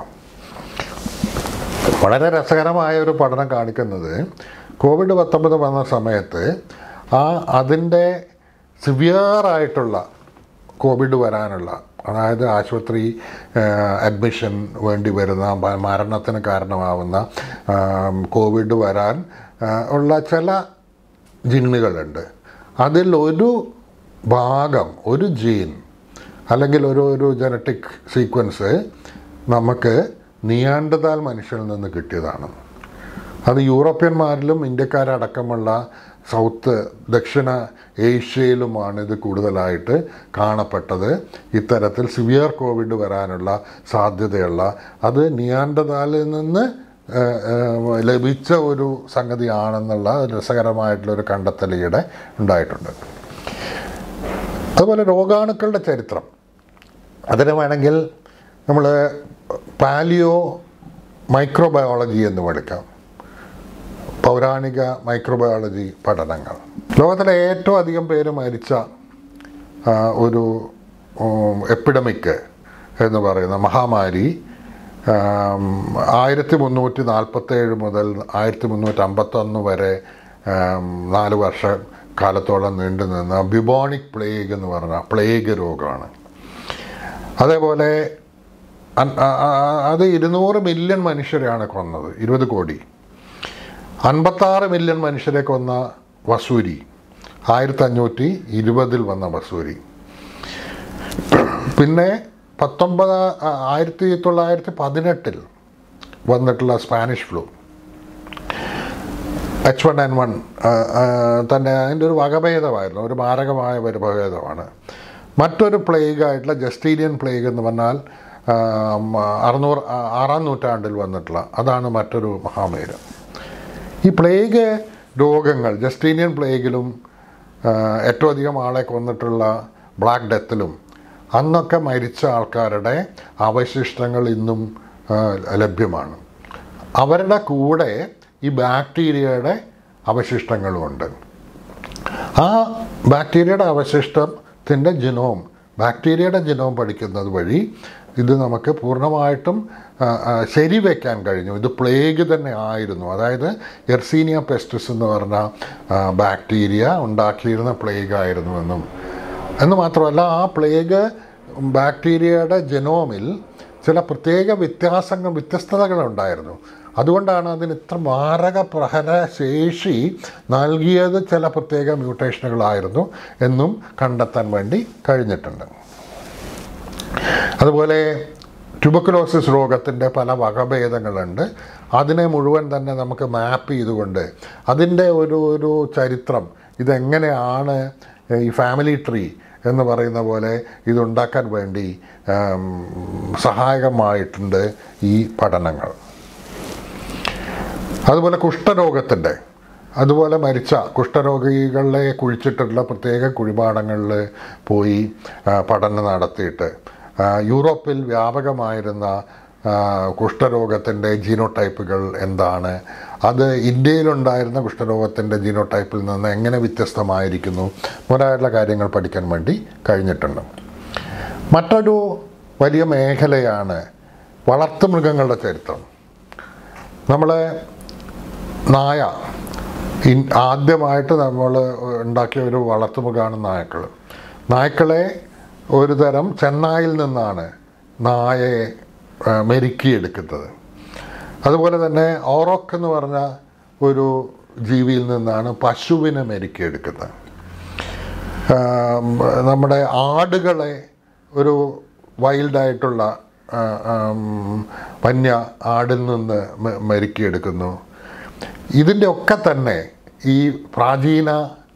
വളരെ രസകരമായ ഒരു പഠനം കാണിക്കുന്നത് കോവിഡ് പത്തൊമ്പത് വന്ന സമയത്ത് ആ അതിൻ്റെ സിവിയറായിട്ടുള്ള കോവിഡ് വരാനുള്ള അതായത് ആശുപത്രി അഡ്മിഷൻ വേണ്ടി വരുന്ന മ- മരണത്തിന് കാരണമാവുന്ന ആം, കോവിഡ് വരാൻ ആ, ഉള്ള ചില ജിന്നുകളുണ്ട് അതിൽ ഒരു ഭാഗം ഒരു ജീൻ അല്ലെങ്കിൽ ഒരു ഒരു ജനറ്റിക് സീക്വൻസ് നമുക്ക് നിയാണ്ടതാൽ മനുഷ്യരിൽ നിന്ന് കിട്ടിയതാണ് അത് യൂറോപ്യന്മാരിലും ഇന്ത്യക്കാരടക്കമുള്ള സൗത്ത് ദക്ഷിണ ഏഷ്യയിലുമാണ് ഇത് കൂടുതലായിട്ട് കാണപ്പെട്ടത് ഇത്തരത്തിൽ സിവിയർ കോവിഡ് വരാനുള്ള സാധ്യതയുള്ള അത് നിയാണ്ടതാലിൽ നിന്ന് ഏഹ്, ഏഹ്, ലഭിച്ച ഒരു സംഗതിയാണെന്നുള്ള രസകരമായിട്ടുള്ള ഒരു കണ്ടെത്തൽ ഈയിടെ ഉണ്ടായിട്ടുണ്ട് അതുപോലെ രോഗാണുക്കളുടെ ചരിത്രം അതിന് വേണമെങ്കിൽ നമ്മൾ പാലിയോ മൈക്രോബയോളജി എന്ന് വിളിക്കാം പൗരാണിക മൈക്രോബയോളജി പഠനങ്ങൾ ലോകത്തിലെ ഏറ്റവും അധികം പേര് മരിച്ച ആ, ഒരു എപ്പിഡമിക് എന്ന് പറയുന്ന മഹാമാരി ആയിരത്തി മുന്നൂറ്റി നാൽപ്പത്തേഴ് മുതൽ ആയിരത്തി മുന്നൂറ്റി അമ്പത്തൊന്ന് വരെ ആം, നാല് വർഷ കാലത്തോളം നീണ്ടു നിന്ന ബിബോണിക് പ്ലേഗ് എന്ന് പറഞ്ഞ പ്ലേഗ് രോഗമാണ് അതേപോലെ അൻ- ആ- ആ- അത് ഇരുന്നൂറ് മില്യൺ മനുഷ്യരെയാണ് കൊന്നത് ഇരുപത് കോടി അൻപത്താറ് മില്യൺ മനുഷ്യരെ കൊന്ന വസൂരി ആയിരത്തി അഞ്ഞൂറ്റി ഇരുപതിൽ വന്ന വസൂരി പിന്നെ പത്തൊമ്പത് ആ- ആയിരത്തി തൊള്ളായിരത്തി പതിനെട്ടിൽ വന്നിട്ടുള്ള Spanish flu H one N one തന്നെ അതിൻ്റെ ഒരു വകഭേദമായിരുന്നു ഒരു മാരകമായ ഒരു വകഭേദമാണ് മറ്റൊരു പ്ലേഗ് ആയിട്ടുള്ള ജസ്റ്റീരിയൻ പ്ലേഗ് എന്ന് പറഞ്ഞാൽ ആ, മ, അറുന്നൂറ് ആ, ആറാം നൂറ്റാണ്ടിൽ വന്നിട്ടുള്ള അതാണ് മറ്റൊരു മഹാമേരം ഈ പ്ലേഗ് രോഗങ്ങൾ ജസ്റ്റീനിയൻ പ്ലേഗിലും ആ, ഏറ്റവും അധികം ആളെ കൊന്നിട്ടുള്ള ബ്ലാക്ക് ഡെത്തിലും അന്നൊക്കെ മരിച്ച ആൾക്കാരുടെ അവശിഷ്ടങ്ങൾ ഇന്നും ആ, ലഭ്യമാണ് അവരുടെ കൂടെ ഈ ബാക്ടീരിയയുടെ അവശിഷ്ടങ്ങളുമുണ്ട് ആ ബാക്ടീരിയയുടെ അവശിഷ്ടത്തിൻ്റെ ജിനോം ബാക്ടീരിയയുടെ ജിനോം പഠിക്കുന്നത് വഴി ഇത് നമുക്ക് പൂർണ്ണമായിട്ടും ആ, ആ, ശരിവെക്കാൻ കഴിഞ്ഞു ഇത് പ്ലേഗ് തന്നെ ആയിരുന്നു അതായത് എർസീനിയ പെസ്റ്റിസ് എന്ന് പറഞ്ഞ ആ, ബാക്ടീരിയ ഉണ്ടാക്കിയിരുന്ന പ്ലേഗ് ആയിരുന്നുവെന്നും എന്ന് മാത്രമല്ല ആ പ്ലേഗ് ബാക്ടീരിയയുടെ ജനോമിൽ ചില പ്രത്യേക വ്യത്യാസങ്ങൾ വ്യത്യസ്തതകളുണ്ടായിരുന്നു അതുകൊണ്ടാണ് അതിന് ഇത്ര മാരക പ്രഹര ശേഷി നൽകിയത് ചില പ്രത്യേക മ്യൂട്ടേഷനുകളായിരുന്നു എന്നും കണ്ടെത്താൻ വേണ്ടി കഴിഞ്ഞിട്ടുണ്ട് അതുപോലെ ട്യൂബക്കുലോസിസ് രോഗത്തിൻ്റെ പല വകഭേദങ്ങളുണ്ട് അതിനെ മുഴുവൻ തന്നെ നമുക്ക് മാപ്പ് ചെയ്തുകൊണ്ട് അതിൻ്റെ ഒരു ഒരു ചരിത്രം ഇതെങ്ങനെയാണ് ഈ ഫാമിലി ട്രീ എന്ന് പറയുന്ന പോലെ ഇതുണ്ടാക്കാൻ വേണ്ടി ആം, സഹായകമായിട്ടുണ്ട് ഈ പഠനങ്ങൾ അതുപോലെ കുഷ്ഠരോഗത്തിൻ്റെ അതുപോലെ മരിച്ച കുഷ്ഠരോഗികളെ കുഴിച്ചിട്ടുള്ള പ്രത്യേക കുഴിമാടങ്ങളിൽ പോയി ആ, പഠനം നടത്തിയിട്ട് ആ, യൂറോപ്പിൽ വ്യാപകമായിരുന്ന ആ, കുഷ്ഠരോഗത്തിൻ്റെ ജീനോടൈപ്പുകൾ എന്താണ് അത് ഇന്ത്യയിലുണ്ടായിരുന്ന കുഷ്ഠരോഗത്തിൻ്റെ ജീനോടൈപ്പിൽ നിന്ന് എങ്ങനെ വ്യത്യസ്തമായിരിക്കുന്നു മുതലായിട്ടുള്ള കാര്യങ്ങൾ പഠിക്കാൻ വേണ്ടി കഴിഞ്ഞിട്ടുണ്ട് മറ്റൊരു വലിയ മേഖലയാണ് വളർത്തുമൃഗങ്ങളുടെ ചരിത്രം നമ്മൾ നായ ഇൻ- ആദ്യമായിട്ട് നമ്മൾ ഉണ്ടാക്കിയ ഒരു വളർത്തുമൃഗമാണ് നായ്ക്കൾ നായ്ക്കളെ ഒരു തരം ചെന്നായിൽ നിന്നാണ് നായയെ ആ, മെരുക്കിയെടുക്കുന്നത് അതുപോലെ തന്നെ ഓറോക്ക് എന്ന് പറഞ്ഞ ഒരു ജീവിയിൽ നിന്നാണ് പശുവിനെ മെരുക്കിയെടുക്കുന്നത് ആം, നമ്മുടെ ആടുകളെ ഒരു വൈൽഡായിട്ടുള്ള ആ, ആം, വന്യ ആടിൽ നിന്ന് മെ- മെരുക്കിയെടുക്കുന്നു ഇതിൻ്റെ ഒക്കെ തന്നെ ഈ പ്രാചീന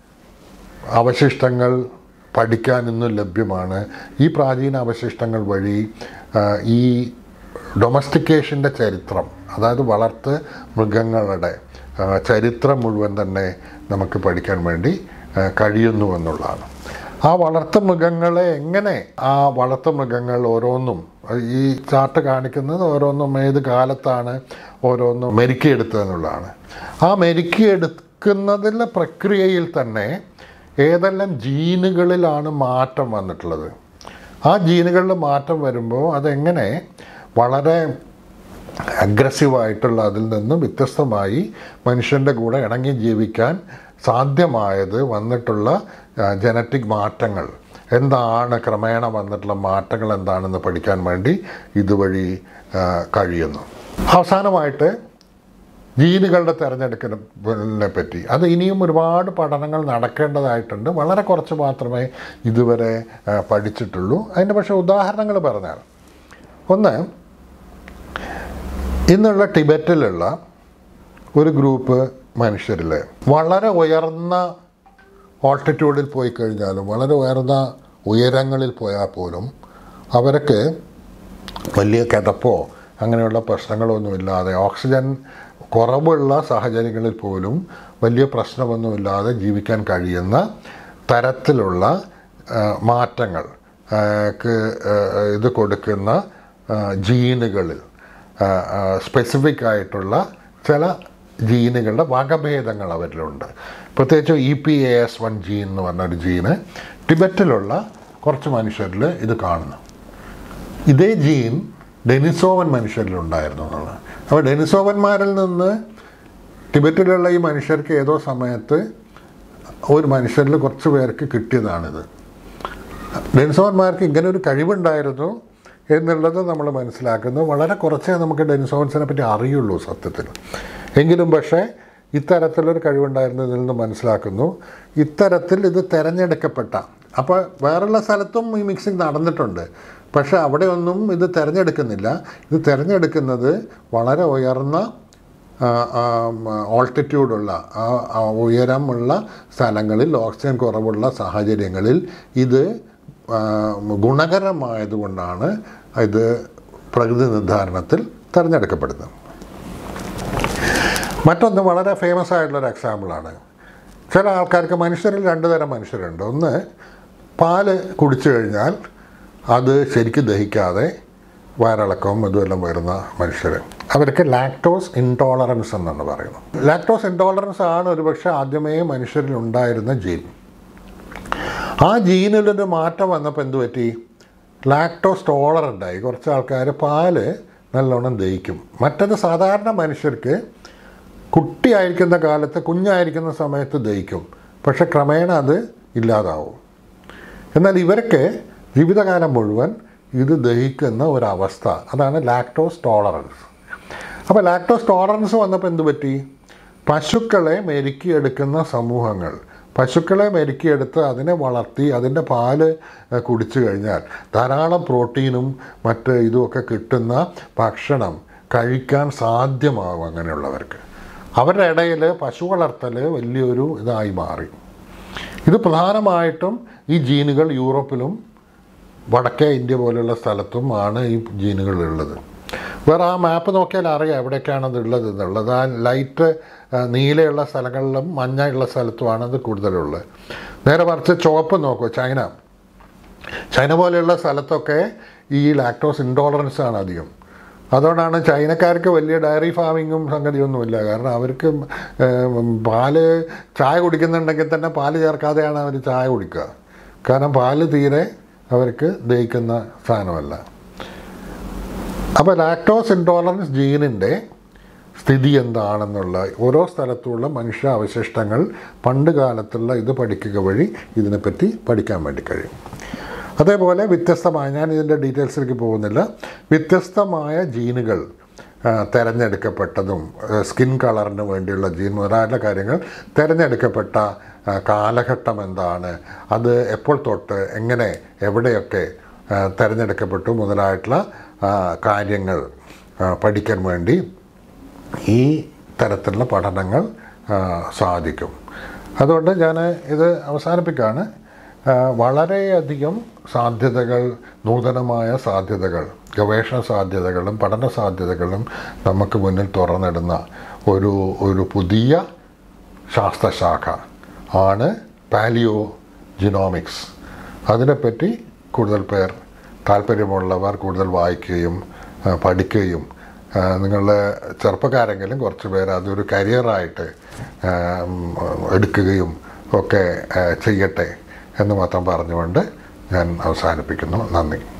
അവശിഷ്ടങ്ങൾ പഠിക്കാൻ ഇന്നും ലഭ്യമാണ് ഈ പ്രാചീന അവശിഷ്ടങ്ങൾ വഴി ആ, ഈ ഡൊമസ്റ്റിക്കേഷൻ്റെ ചരിത്രം അതായത് വളർത്ത് മൃഗങ്ങളുടെ ആ, ചരിത്രം മുഴുവൻ തന്നെ നമുക്ക് പഠിക്കാൻ വേണ്ടി ആ, കഴിയുന്നു എന്നുള്ളതാണ് ആ വളർത്തു മൃഗങ്ങളെ എങ്ങനെ ആ വളർത്തു മൃഗങ്ങൾ ഓരോന്നും ഈ ചാർട്ട് കാണിക്കുന്നത് ഓരോന്നും ഏത് കാലത്താണ് ഓരോന്നും മെരുക്കിയെടുത്തതെന്നുള്ളതാണ് ആ മെരുക്കിയെടുക്കുന്നതിലെ പ്രക്രിയയിൽ തന്നെ ഏതെല്ലാം ജീനുകളിലാണ് മാറ്റം വന്നിട്ടുള്ളത് ആ ജീനുകളിൽ മാറ്റം വരുമ്പോൾ അതെങ്ങനെ വളരെ അഗ്രസീവായിട്ടുള്ള അതിൽ നിന്ന് വ്യത്യസ്തമായി മനുഷ്യൻ്റെ കൂടെ ഇണങ്ങി ജീവിക്കാൻ സാധ്യമായത് വന്നിട്ടുള്ള ജനറ്റിക് മാറ്റങ്ങൾ എന്താണ് ക്രമേണ വന്നിട്ടുള്ള മാറ്റങ്ങൾ എന്താണെന്ന് പഠിക്കാൻ വേണ്ടി ഇതുവഴി ആ, കഴിയുന്നു അവസാനമായിട്ട് ജീനുകളുടെ തിരഞ്ഞെടുക്കലിനെ പറ്റി അത് ഇനിയും ഒരുപാട് പഠനങ്ങൾ നടക്കേണ്ടതായിട്ടുണ്ട് വളരെ കുറച്ച് മാത്രമേ ഇതുവരെ ആ, പഠിച്ചിട്ടുള്ളൂ അതിൻ്റെ പക്ഷേ ഉദാഹരണങ്ങൾ പറഞ്ഞാൽ ഒന്ന് ഇന്നുള്ള ടിബറ്റിലുള്ള ഒരു ഗ്രൂപ്പ് മനുഷ്യരിൽ വളരെ ഉയർന്ന ഓൾട്ടിറ്റ്യൂഡിൽ പോയി കഴിഞ്ഞാലും വളരെ ഉയർന്ന ഉയരങ്ങളിൽ പോയാൽ പോലും അവർക്ക് വലിയ കിതപ്പോ അങ്ങനെയുള്ള പ്രശ്നങ്ങളൊന്നുമില്ലാതെ ഓക്സിജൻ കുറവുള്ള സാഹചര്യങ്ങളിൽ പോലും വലിയ പ്രശ്നമൊന്നുമില്ലാതെ ജീവിക്കാൻ കഴിയുന്ന തരത്തിലുള്ള ആ, മാറ്റങ്ങൾ ആ, ക്ക്, ആ, ഇത് കൊടുക്കുന്ന ആ, ജീനുകളിൽ സ്പെസിഫിക് ആയിട്ടുള്ള ചില ജീനുകളുടെ വകഭേദങ്ങൾ അവരിലുണ്ട് പ്രത്യേകിച്ച് E P A S one gene എന്ന് പറഞ്ഞൊരു ജീന് ടിബറ്റിലുള്ള കുറച്ച് മനുഷ്യരിൽ ഇത് കാണുന്നു ഇതേ ജീൻ ഡെനിസോവൻ മനുഷ്യരിലുണ്ടായിരുന്നു എന്നുള്ളത് അപ്പോൾ ഡെനിസോവന്മാരിൽ നിന്ന് ടിബറ്റിലുള്ള ഈ മനുഷ്യർക്ക് ഏതോ സമയത്ത് ഒരു മനുഷ്യരിൽ കുറച്ച് പേർക്ക് കിട്ടിയതാണിത് ഡെനിസോവന്മാർക്ക് ഇങ്ങനെ ഒരു കഴിവുണ്ടായിരുന്നു എന്നുള്ളത് നമ്മൾ മനസ്സിലാക്കുന്നു വളരെ കുറച്ചേ നമുക്ക് ഡെനിസോവൻസിനെ പറ്റി അറിയുള്ളൂ സത്യത്തിൽ എങ്കിലും പക്ഷേ ഇത്തരത്തിലൊരു കഴിവുണ്ടായിരുന്നതിൽ നിന്ന് മനസ്സിലാക്കുന്നു ഇത്തരത്തിൽ ഇത് തിരഞ്ഞെടുക്കപ്പെട്ട അപ്പോൾ വേറെയുള്ള സ്ഥലത്തും ഈ മിക്സിംഗ് നടന്നിട്ടുണ്ട് പക്ഷേ അവിടെയൊന്നും ഇത് തിരഞ്ഞെടുക്കുന്നില്ല ഇത് തിരഞ്ഞെടുക്കുന്നത് വളരെ ഉയർന്ന ഓൾട്ടിറ്റ്യൂഡുള്ള ആ ആ ഉയരമുള്ള സ്ഥലങ്ങളിൽ ഓക്സിജൻ കുറവുള്ള സാഹചര്യങ്ങളിൽ ഇത് ആ, ഗുണകരമായതുകൊണ്ടാണ് ഇത് പ്രകൃതി നിർദ്ധാരണത്തിൽ തിരഞ്ഞെടുക്കപ്പെടുന്നത് മറ്റൊന്ന് വളരെ ഫേമസ് ആയിട്ടുള്ളൊരു എക്സാമ്പിളാണ് ചില ആൾക്കാർക്ക് മനുഷ്യരിൽ രണ്ട് തരം മനുഷ്യരുണ്ട് ഒന്ന് പാല് കുടിച്ചു കഴിഞ്ഞാൽ അത് ശരിക്കും ദഹിക്കാതെ വയറിളക്കവും ഇതുമെല്ലാം വരുന്ന മനുഷ്യർ അവർക്ക് ലാക്ടോസ് ഇൻടോളറൻസ് എന്നാണ് പറയുന്നത് ലാക്ടോസ് ഇൻടോളറൻസ് ആണ് ഒരുപക്ഷെ ആദ്യമേ മനുഷ്യരിൽ ഉണ്ടായിരുന്ന ജീൻ ആ ജീനിലൊരു മാറ്റം വന്നപ്പോൾ എന്ത് പറ്റി ലാക്ടോസ് ടോളറൻ്റ് ആയി കുറച്ച് ആൾക്കാർ പാല് നല്ലോണം ദഹിക്കും മറ്റത് സാധാരണ മനുഷ്യർക്ക് കുട്ടിയായിരിക്കുന്ന കാലത്ത് കുഞ്ഞായിരിക്കുന്ന സമയത്ത് ദഹിക്കും പക്ഷെ ക്രമേണ അത് ഇല്ലാതാവും എന്നാൽ ഇവർക്ക് ജീവിതകാലം മുഴുവൻ ഇത് ദഹിക്കുന്ന ഒരവസ്ഥ അതാണ് ലാക്ടോസ് ടോളറൻസ് അപ്പോൾ ലാക്ടോസ് ടോളറൻസ് വന്നപ്പോൾ എന്ത് പറ്റി പശുക്കളെ മെരുക്കിയെടുക്കുന്ന സമൂഹങ്ങൾ പശുക്കളെ മെരുക്കിയെടുത്ത് അതിനെ വളർത്തി അതിൻ്റെ പാല് ഏഹ്, കുടിച്ചു കഴിഞ്ഞാൽ ധാരാളം പ്രോട്ടീനും മറ്റ് ഇതുമൊക്കെ കിട്ടുന്ന ഭക്ഷണം കഴിക്കാൻ സാധ്യമാകും അങ്ങനെയുള്ളവർക്ക് അവരുടെ ഇടയിൽ പശു വളർത്തൽ വലിയൊരു ഇതായി മാറി ഇത് പ്രധാനമായിട്ടും ഈ ജീനുകൾ യൂറോപ്പിലും വടക്കേ ഇന്ത്യ പോലുള്ള സ്ഥലത്തും ആണ് ഈ ജീനുകൾ ഉള്ളത് വേറെ ആ മാപ്പ് നോക്കിയാൽ അറിയാം എവിടെയൊക്കെയാണ് അത് ഉള്ളത് എന്നുള്ളത് ആ ലൈറ്റ് ആ, നീലയുള്ള സ്ഥലങ്ങളിലും മഞ്ഞയുള്ള സ്ഥലത്തുമാണ് അത് കൂടുതലുള്ളത് നേരെ മറിച്ച് ചുവപ്പ് നോക്കൂ ചൈന ചൈന പോലെയുള്ള സ്ഥലത്തൊക്കെ ഈ ലാക്ടോസ് ഇൻടോളറൻസ് ആണ് അധികം അതുകൊണ്ടാണ് ചൈനക്കാർക്ക് വലിയ ഡയറി ഫാമിങ്ങും സംഗതിയൊന്നുമില്ല കാരണം അവർക്ക് ഏം, പാല് ചായ കുടിക്കുന്നുണ്ടെങ്കിൽ തന്നെ പാല് ചേർക്കാതെയാണ് അവർ ചായ കുടിക്കുക കാരണം പാല് തീരെ അവർക്ക് ദഹിക്കുന്ന സാധനമല്ല അപ്പോൾ ലാക്ടോസ് ഇൻടോളറൻസ് ജീനിൻ്റെ സ്ഥിതി എന്താണെന്നുള്ള ഓരോ സ്ഥലത്തുള്ള മനുഷ്യ അവശിഷ്ടങ്ങൾ പണ്ട് കാലത്തുള്ള ഇത് പഠിക്കുക വഴി ഇതിനെപ്പറ്റി പഠിക്കാൻ വേണ്ടി കഴിയും അതേപോലെ വ്യത്യസ്തമായ ഞാൻ ഇതിൻ്റെ ഡീറ്റെയിൽസിലേക്ക് പോകുന്നില്ല വ്യത്യസ്തമായ ജീനുകൾ ആ, തിരഞ്ഞെടുക്കപ്പെട്ടതും ആ, സ്കിൻ കളറിന് വേണ്ടിയുള്ള ജീൻ മുതലായ കാര്യങ്ങൾ തിരഞ്ഞെടുക്കപ്പെട്ട ആ, കാലഘട്ടം എന്താണ് അത് എപ്പോൾ തൊട്ട് എങ്ങനെ എവിടെയൊക്കെ ആ, തിരഞ്ഞെടുക്കപ്പെട്ടു മുതലായിട്ടുള്ള ആ, കാര്യങ്ങൾ ആ, പഠിക്കാൻ വേണ്ടി ഈ തരത്തിലുള്ള പഠനങ്ങൾ ആ, സാധിക്കും അതുകൊണ്ട് ഞാൻ ഇത് അവസാനിപ്പിക്കുകയാണ് ആ, വളരെയധികം സാധ്യതകൾ നൂതനമായ സാധ്യതകൾ ഗവേഷണ സാധ്യതകളും പഠന സാധ്യതകളും നമുക്ക് മുന്നിൽ തുറന്നിടുന്ന ഒരു ഒരു പുതിയ ശാസ്ത്രശാഖ ആണ് പാലിയോ ജിനോമിക്സ് അതിനെപ്പറ്റി കൂടുതൽ പേർ താല്പര്യമുള്ളവർ കൂടുതൽ വായിക്കുകയും ആ, പഠിക്കുകയും ആ, നിങ്ങളുടെ ചെറുപ്പക്കാരെങ്കിലും കുറച്ച് പേർ അതൊരു കരിയറായിട്ട് ആ, ഉം, എടുക്കുകയും ഒക്കെ ആ, ചെയ്യട്ടെ എന്ന് മാത്രം പറഞ്ഞുകൊണ്ട് ഞാൻ അവസാനിപ്പിക്കുന്നു നന്ദി